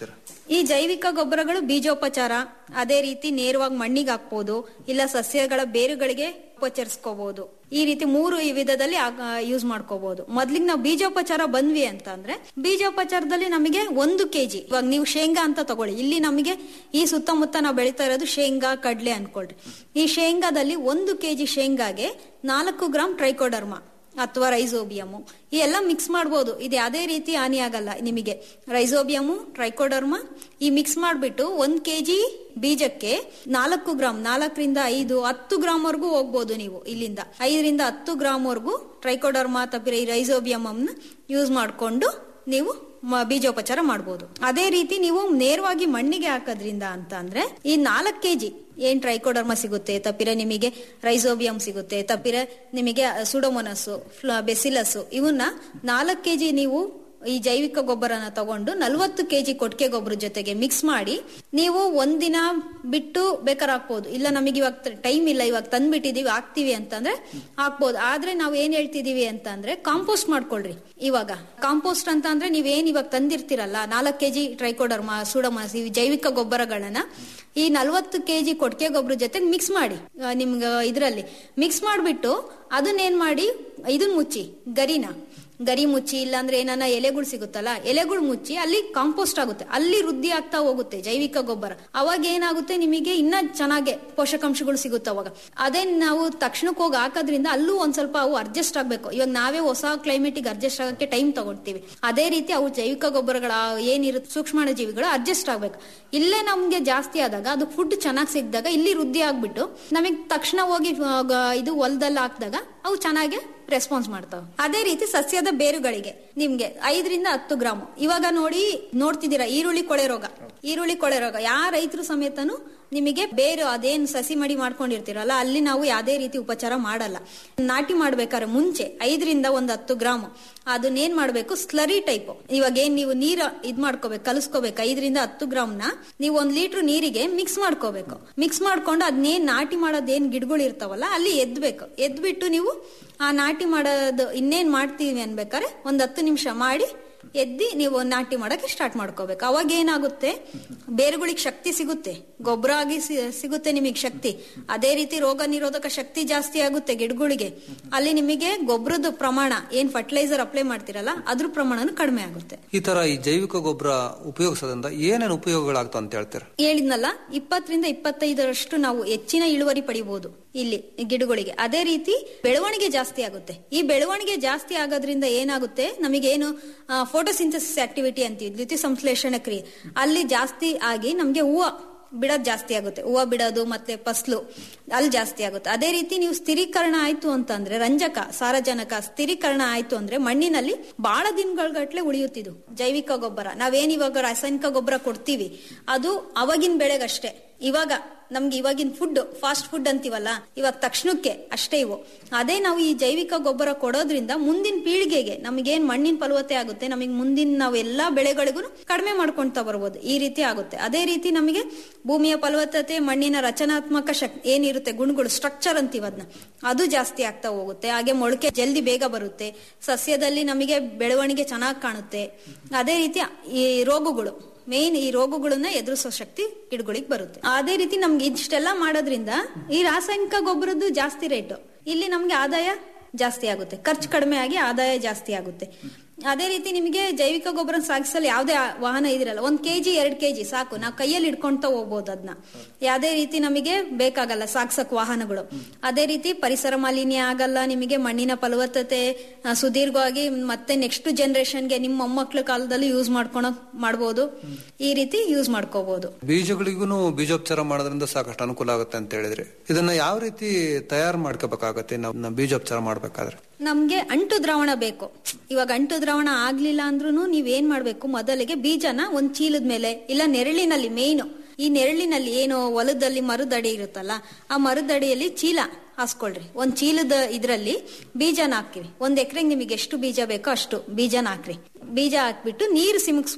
ಈ ಜೈವಿಕ ಗೊಬ್ಬರಗಳು ಬೀಜೋಪಚಾರ ಅದೇ ರೀತಿ ನೇರವಾಗಿ ಮಣ್ಣಿಗೆ ಹಾಕ್ಬೋದು ಇಲ್ಲ ಸಸ್ಯಗಳ ಬೇರುಗಳಿಗೆ ಉಪಚರಿಸ್ಕೋಬಹುದು ಈ ರೀತಿ ಮೂರು ಈ ವಿಧದಲ್ಲಿ ಯೂಸ್ ಮಾಡ್ಕೋಬಹುದು ಮೊದ್ಲಿಗೆ ನಾವು ಬೀಜೋಪಚಾರ ಬಂದ್ವಿ ಅಂತ ಅಂದ್ರೆ ಬೀಜೋಪಚಾರದಲ್ಲಿ ನಮಗೆ ಒಂದು ಕೆಜಿ ಇವಾಗ ನೀವು ಶೇಂಗಾ ಅಂತ ತಗೊಳ್ಳಿ ಇಲ್ಲಿ ನಮಗೆ ಈ ಸುತ್ತಮುತ್ತ ನಾವು ಬೆಳೀತಾ ಇರೋದು ಶೇಂಗಾ ಕಡ್ಲೆ ಅನ್ಕೊಳ್ರಿ ಈ ಶೇಂಗಾದಲ್ಲಿ ಒಂದು ಕೆಜಿ ಶೇಂಗಾಗೆ ನಾಲ್ಕು ಗ್ರಾಮ್ ಟ್ರೈಕೋಡರ್ಮಾ ಅಥವಾ ರೈಸೋಬಿಯಮು ಈ ಎಲ್ಲ ಮಿಕ್ಸ್ ಮಾಡ್ಬೋದು ಇದು ಯಾವುದೇ ರೀತಿ ಹಾನಿ ಆಗಲ್ಲ ನಿಮಗೆ ರೈಸೋಬಿಯಮು ಟ್ರೈಕೋಡರ್ಮಾ ಈ ಮಿಕ್ಸ್ ಮಾಡಿಬಿಟ್ಟು ಒಂದ್ ಕೆಜಿ ಬೀಜಕ್ಕೆ ನಾಲ್ಕು ಗ್ರಾಮ್ ನಾಲ್ಕರಿಂದ ಐದು ಹತ್ತು ಗ್ರಾಮ್ ವರ್ಗೂ ಹೋಗ್ಬೋದು ನೀವು ಇಲ್ಲಿಂದ ಐದರಿಂದ ಹತ್ತು ಗ್ರಾಮ್ ವರ್ಗೂ ಟ್ರೈಕೋಡರ್ಮಾ ಅಥವಾ ಈ ರೈಸೋಬಿಯಮ್ ಯೂಸ್ ಮಾಡಿಕೊಂಡು ನೀವು ಮ- ಬೀಜೋಪಚಾರ ಮಾಡ್ಬೋದು ಅದೇ ರೀತಿ ನೀವು ನೇರವಾಗಿ ಮಣ್ಣಿಗೆ ಹಾಕೋದ್ರಿಂದ ಅಂತ ಅಂದ್ರೆ ಈ ನಾಲ್ಕು ಕೆಜಿ ಏನ್ ಟ್ರೈಕೋಡರ್ಮ ಸಿಗುತ್ತೆ ತಪ್ಪಿರ ನಿಮಗೆ ರೈಸೋಬಿಯಂ ಸಿಗುತ್ತೆ ತಪ್ಪಿರ ನಿಮಗೆ ಸುಡೋಮೊನಸ್ ಬೆಸಿಲಸ್ ಇವನ್ನ ನಾಲ್ಕು ಕೆಜಿ ನೀವು ಈ ಜೈವಿಕ ಗೊಬ್ಬರನ ತಗೊಂಡು ನಲ್ವತ್ತು ಕೆಜಿ ಕೊಟ್ಟಿಗೆ ಗೊಬ್ಬರ ಜೊತೆಗೆ ಮಿಕ್ಸ್ ಮಾಡಿ ನೀವು ಒಂದಿನ ಬಿಟ್ಟು ಬೇಕಾದ್ರೆ ಹಾಕ್ಬೋದು ಇಲ್ಲ ನಮಗೆ ಇವಾಗ ಟೈಮ್ ಇಲ್ಲ ಇವಾಗ ತಂದ್ಬಿಟ್ಟಿದೀವಿ ಹಾಕ್ತಿವಿ ಅಂತಂದ್ರೆ ಹಾಕ್ಬೋದು ಆದ್ರೆ ನಾವು ಏನ್ ಹೇಳ್ತಿದೀವಿ ಅಂತ ಅಂದ್ರೆ ಕಾಂಪೋಸ್ಟ್ ಮಾಡ್ಕೊಳ್ರಿ ಇವಾಗ ಕಾಂಪೋಸ್ಟ್ ಅಂತ ಅಂದ್ರೆ ನೀವೇನ್ ಇವಾಗ ತಂದಿರ್ತೀರಲ್ಲ ನಾಲ್ಕು ಕೆಜಿ ಟ್ರೈಕೋಡರ್ಮಾ ಸುಡಮಸ್ ಈ ಜೈವಿಕ ಗೊಬ್ಬರಗಳನ್ನ ಈ ನಲ್ವತ್ತು ಕೆಜಿ ಕೊಟ್ಟಿಗೆ ಗೊಬ್ಬರ ಜೊತೆಗೆ ಮಿಕ್ಸ್ ಮಾಡಿ ಆ, ನಿಮ್ಗೆ ಇದ್ರಲ್ಲಿ ಮಿಕ್ಸ್ ಮಾಡ್ಬಿಟ್ಟು ಅದನ್ನೇನ್ ಮಾಡಿ ಇದನ್ ಮುಚ್ಚಿ ಗರಿನ ಗರಿ ಮುಚ್ಚಿ ಇಲ್ಲಾಂದ್ರೆ ಏನಾನ ಎಲೆಗಳು ಸಿಗುತ್ತಲ್ಲ ಎಲೆಗಳು ಮುಚ್ಚಿ ಅಲ್ಲಿ ಕಾಂಪೋಸ್ಟ್ ಆಗುತ್ತೆ ಅಲ್ಲಿ ವೃದ್ಧಿ ಆಗ್ತಾ ಹೋಗುತ್ತೆ ಜೈವಿಕ ಗೊಬ್ಬರ ಅವಾಗ ಏನಾಗುತ್ತೆ ನಿಮಗೆ ಇನ್ನ ಚೆನ್ನಾಗೆ ಪೋಷಕಾಂಶಗಳು ಸಿಗುತ್ತೆ ಅವಾಗ ಅದೇ ನಾವು ತಕ್ಷಣಕ್ಕೆ ಹೋಗಿ ಹಾಕೋದ್ರಿಂದ ಅಲ್ಲೂ ಒಂದ್ ಸ್ವಲ್ಪ ಅವು ಅಡ್ಜಸ್ಟ್ ಆಗ್ಬೇಕು ಇವಾಗ ನಾವೇ ಹೊಸ ಕ್ಲೈಮೇಟಿಗೆ ಅಡ್ಜಸ್ಟ್ ಆಗಕ್ಕೆ ಟೈಮ್ ತಗೊಳ್ತೀವಿ ಅದೇ ರೀತಿ ಅವು ಜೈವಿಕ ಗೊಬ್ಬರಗಳ ಏನಿರುತ್ತೆ ಸೂಕ್ಷ್ಮಾಣು ಜೀವಿಗಳು ಅಡ್ಜಸ್ಟ್ ಆಗ್ಬೇಕು ಇಲ್ಲೇ ನಮ್ಗೆ ಜಾಸ್ತಿ ಆದಾಗ ಅದು ಫುಡ್ ಚೆನ್ನಾಗಿ ಸಿಕ್ಕಿದಾಗ ಇಲ್ಲಿ ವೃದ್ಧಿ ಆಗ್ಬಿಟ್ಟು ನಮಗೆ ತಕ್ಷಣ ಹೋಗಿ ಆ, ಗ- ಇದು ಹೊಲದಲ್ಲಿ ಹಾಕಿದಾಗ ಅವು ಚೆನ್ನಾಗಿ ರೆಸ್ಪಾನ್ಸ್ ಮಾಡ್ತಾವೆ ಅದೇ ರೀತಿ ಸಸ್ಯದ ಬೇರುಗಳಿಗೆ ನಿಮ್ಗೆ ಐದರಿಂದ ಹತ್ತು ಗ್ರಾಮ್ ಇವಾಗ ನೋಡಿ ನೋಡ್ತಿದ್ದೀರಾ ಈರುಳ್ಳಿ ಕೊಳೆ ರೋಗ ಈರುಳ್ಳಿ ಕೊಳೆ ರೋಗ ಯಾವ ರೈತರು ಸಮೇತನು ನಿಮಗೆ ಬೇರು ಅದೇನ್ ಸಸಿ ಮಡಿ ಮಾಡ್ಕೊಂಡಿರ್ತೀರಲ್ಲ ಅಲ್ಲಿ ನಾವು ಯಾವ್ದೇ ರೀತಿ ಉಪಚಾರ ಮಾಡಲ್ಲ ನಾಟಿ ಮಾಡ್ಬೇಕಾದ್ರೆ ಮುಂಚೆ ಐದರಿಂದ ಒಂದ್ ಹತ್ತು ಗ್ರಾಮ್ ಅದನ್ನೇನ್ ಮಾಡ್ಬೇಕು ಸ್ಲರಿ ಟೈಪ್ ಇವಾಗ ಏನ್ ನೀವು ನೀರ್ ಇದ್ ಮಾಡ್ಕೋಬೇಕು ಕಲಿಸ್ಕೋಬೇಕು ಐದರಿಂದ ಹತ್ತು ಗ್ರಾಮ್ನ ನೀವು ಒಂದ್ ಲೀಟರ್ ನೀರಿಗೆ ಮಿಕ್ಸ್ ಮಾಡ್ಕೋಬೇಕು ಮಿಕ್ಸ್ ಮಾಡ್ಕೊಂಡು ಅದನ್ನೇನ್ ನಾಟಿ ಮಾಡೋದ್ ಏನ್ ಗಿಡಗಳು ಇರ್ತಾವಲ್ಲ ಅಲ್ಲಿ ಎದ್ಬೇಕು ಎದ್ಬಿಟ್ಟು ನೀವು ಆ ನಾಟಿ ಮಾಡೋದು ಇನ್ನೇನ್ ಮಾಡ್ತೀವಿ ಅನ್ಬೇಕಾದ್ರೆ ಒಂದ್ ಹತ್ತು ನಿಮಿಷ ಮಾಡಿ ಎದ್ದಿ ನೀವು ನಾಟಿ ಮಾಡಕ್ಕೆ ಸ್ಟಾರ್ಟ್ ಮಾಡ್ಕೋಬೇಕು ಅವಾಗ ಏನಾಗುತ್ತೆ ಬೇರುಗಳಿಗೆ ಶಕ್ತಿ ಸಿಗುತ್ತೆ ಗೊಬ್ಬರ ಆಗಿ ಸಿ- ಸಿಗುತ್ತೆ ನಿಮಗೆ ಶಕ್ತಿ ಅದೇ ರೀತಿ ರೋಗ ನಿರೋಧಕ ಶಕ್ತಿ ಜಾಸ್ತಿ ಆಗುತ್ತೆ ಗಿಡಗಳಿಗೆ ಅಲ್ಲಿ ನಿಮಗೆ ಗೊಬ್ಬರದ ಪ್ರಮಾಣ ಏನ್ ಫರ್ಟಿಲೈಸರ್ ಅಪ್ಲೈ ಮಾಡ್ತಿರಲ್ಲ ಅದ್ರ ಪ್ರಮಾಣನು ಕಡಿಮೆ ಆಗುತ್ತೆ ಈ ತರ ಈ ಜೈವಿಕ ಗೊಬ್ಬರ ಉಪಯೋಗಿಸೋದ್ರಿಂದ ಏನೇನು ಉಪಯೋಗಗಳಾಗ್ತಾವ ಅಂತ ಹೇಳ್ತೀರಾ ಹೇಳಿದ್ನಲ್ಲ ಇಪ್ಪತ್ತರಿಂದ ಇಪ್ಪತ್ತೈದರಷ್ಟು ನಾವು ಹೆಚ್ಚಿನ ಇಳುವರಿ ಪಡಿಬಹುದು ಇಲ್ಲಿ ಗಿಡಗಳಿಗೆ ಅದೇ ರೀತಿ ಬೆಳವಣಿಗೆ ಜಾಸ್ತಿ ಆಗುತ್ತೆ ಈ ಬೆಳವಣಿಗೆ ಜಾಸ್ತಿ ಆಗೋದ್ರಿಂದ ಏನಾಗುತ್ತೆ ನಮಗೇನು ಫೋಟೋಸಿಂಥಸಿಸ್ ಆಕ್ಟಿವಿಟಿ ಅಂತೀವಿ ದ್ಯುತಿ ಸಂಶ್ಲೇಷಣ ಕ್ರಿಯೆ ಅಲ್ಲಿ ಜಾಸ್ತಿ ಆಗಿ ನಮ್ಗೆ ಹೂವು ಬಿಡೋದು ಜಾಸ್ತಿ ಆಗುತ್ತೆ ಹೂವು ಬಿಡೋದು ಮತ್ತೆ ಫಸ್ಲು ಅಲ್ಲಿ ಜಾಸ್ತಿ ಆಗುತ್ತೆ ಅದೇ ರೀತಿ ನೀವು ಸ್ಥಿರೀಕರಣ ಆಯ್ತು ಅಂತಂದ್ರೆ ರಂಜಕ ಸಾರಜನಕ ಸ್ಥಿರೀಕರಣ ಆಯ್ತು ಅಂದ್ರೆ ಮಣ್ಣಿನಲ್ಲಿ ಬಹಳ ದಿನಗಳಗಟ್ಲೆ ಉಳಿಯುತ್ತಿದ್ದು ಜೈವಿಕ ಗೊಬ್ಬರ ನಾವೇನ್ ಇವಾಗ ರಾಸಾಯನಿಕ ಗೊಬ್ಬರ ಕೊಡ್ತೀವಿ ಅದು ಅವಾಗಿನ ಬೆಳೆಗಷ್ಟೇ ಇವಾಗ ನಮ್ಗೆ ಇವಾಗಿನ ಫುಡ್ ಫಾಸ್ಟ್ ಫುಡ್ ಅಂತೀವಲ್ಲ ಇವಾಗ ತಕ್ಷಣಕ್ಕೆ ಅಷ್ಟೇ ಇವು ಅದೇ ನಾವು ಈ ಜೈವಿಕ ಗೊಬ್ಬರ ಕೊಡೋದ್ರಿಂದ ಮುಂದಿನ ಪೀಳಿಗೆಗೆ ನಮಗೇನ್ ಮಣ್ಣಿನ ಫಲವತ್ತೆ ಆಗುತ್ತೆ ನಮಗೆ ಮುಂದಿನ ನಾವು ಎಲ್ಲಾ ಬೆಳೆಗಳಿಗೂ ಕಡಿಮೆ ಮಾಡ್ಕೊಂತ ಬರ್ಬೋದು ಈ ರೀತಿ ಆಗುತ್ತೆ ಅದೇ ರೀತಿ ನಮಗೆ ಭೂಮಿಯ ಫಲವತ್ತತೆ ಮಣ್ಣಿನ ರಚನಾತ್ಮಕ ಶಕ್ತಿ ಏನಿರುತ್ತೆ ಗುಣಗಳು ಸ್ಟ್ರಕ್ಚರ್ ಅಂತೀವಿ ಅದನ್ನ ಅದು ಜಾಸ್ತಿ ಆಗ್ತಾ ಹೋಗುತ್ತೆ ಹಾಗೆ ಮೊಳಕೆ ಜಲ್ದಿ ಬೇಗ ಬರುತ್ತೆ ಸಸ್ಯದಲ್ಲಿ ನಮಗೆ ಬೆಳವಣಿಗೆ ಚೆನ್ನಾಗಿ ಕಾಣುತ್ತೆ ಅದೇ ರೀತಿ ಈ ರೋಗಗಳು ಮೇನ್ ಈ ರೋಗಗಳನ್ನ ಎದುರಿಸೋ ಶಕ್ತಿ ಗಿಡಗಳಿಗೆ ಬರುತ್ತೆ ಅದೇ ರೀತಿ ನಮ್ಗೆ ಇಷ್ಟೆಲ್ಲ ಮಾಡೋದ್ರಿಂದ ಈ ರಾಸಾಯನಿಕ ಗೊಬ್ಬರದ್ದು ಜಾಸ್ತಿ ರೇಟು ಇಲ್ಲಿ ನಮ್ಗೆ ಆದಾಯ ಜಾಸ್ತಿ ಆಗುತ್ತೆ ಖರ್ಚು ಕಡಿಮೆ ಆಗಿ ಆದಾಯ ಜಾಸ್ತಿ ಆಗುತ್ತೆ ಅದೇ ರೀತಿ ನಿಮಗೆ ಜೈವಿಕ ಗೊಬ್ಬರ ಸಾಗಿಸಲು ಯಾವುದೇ ಆ- ವಾಹನ ಇದಿರಲ್ಲ ಒಂದ್ ಕೆಜಿ ಎರಡ್ ಕೆಜಿ ಸಾಕು ನಾವು ಕೈಯಲ್ಲಿ ಹಿಡ್ಕೊಂತ ಹೋಗ್ಬೋದು ಅದನ್ನ ಯಾವುದೇ ರೀತಿ ನಮಗೆ ಬೇಕಾಗಲ್ಲ ಸಾಗ್ಸಕ್ ವಾಹನಗಳು ಅದೇ ರೀತಿ ಪರಿಸರ ಮಾಲಿನ್ಯ ಆಗಲ್ಲ ನಿಮಗೆ ಮಣ್ಣಿನ ಫಲವತ್ತತೆ ಆ, ಸುದೀರ್ಘವಾಗಿ ಮತ್ತೆ ನೆಕ್ಸ್ಟ್ ಜನರೇಷನ್ಗೆ ನಿಮ್ಮ ಮೊಮ್ಮಕ್ಳ ಕಾಲದಲ್ಲಿ ಯೂಸ್ ಮಾಡ್ಕೊಳೋ ಮಾಡ್ಬೋದು ಈ ರೀತಿ ಯೂಸ್ ಮಾಡ್ಕೋಬಹುದು ಬೀಜಗಳಿಗೂ ಬೀಜೋಪಚಾರ ಮಾಡೋದ್ರಿಂದ ಸಾಕಷ್ಟು ಅನುಕೂಲ ಆಗುತ್ತೆ ಅಂತ ಹೇಳಿದ್ರಿ ಇದನ್ನ ಯಾವ ರೀತಿ ತಯಾರು ಮಾಡ್ಕೋಬೇಕಾಗತ್ತೆ ನಾವು ಬೀಜೋಪಚಾರ ಮಾಡ್ಬೇಕಾದ್ರೆ ನಮ್ಗೆ ಅಂಟು ದ್ರಾವಣ ಬೇಕು ಇವಾಗ ಅಂಟು ದ್ರಾವಣ ಆಗ್ಲಿಲ್ಲ ಅಂದ್ರೂ ನೀವ್ ಏನ್ ಮಾಡ್ಬೇಕು ಮೊದಲಿಗೆ ಬೀಜನ ಒಂದ್ ಚೀಲದ ಮೇಲೆ ಇಲ್ಲ ನೆರಳಿನಲ್ಲಿ ಮೇಯ್ನು ಈ ನೆರಳಿನಲ್ಲಿ ಏನು ಹೊಲದಲ್ಲಿ ಮರದಡಿ ಇರುತ್ತಲ್ಲ ಆ ಮರದಡಿಯಲ್ಲಿ ಚೀಲ ಹಾಸ್ಕೊಳ್ರಿ ಒಂದ್ ಚೀಲದ ಇದ್ರಲ್ಲಿ ಬೀಜನ ಹಾಕ್ರಿ ಒಂದ್ ಎಕರೆಗೆ ನಿಮಗೆ ಎಷ್ಟು ಬೀಜ ಬೇಕೋ ಅಷ್ಟು ಬೀಜನ ಹಾಕ್ರಿ ಬೀಜ ಹಾಕ್ಬಿಟ್ಟು ನೀರು ಸಿಮುಕ್ಸ್ಬೋದು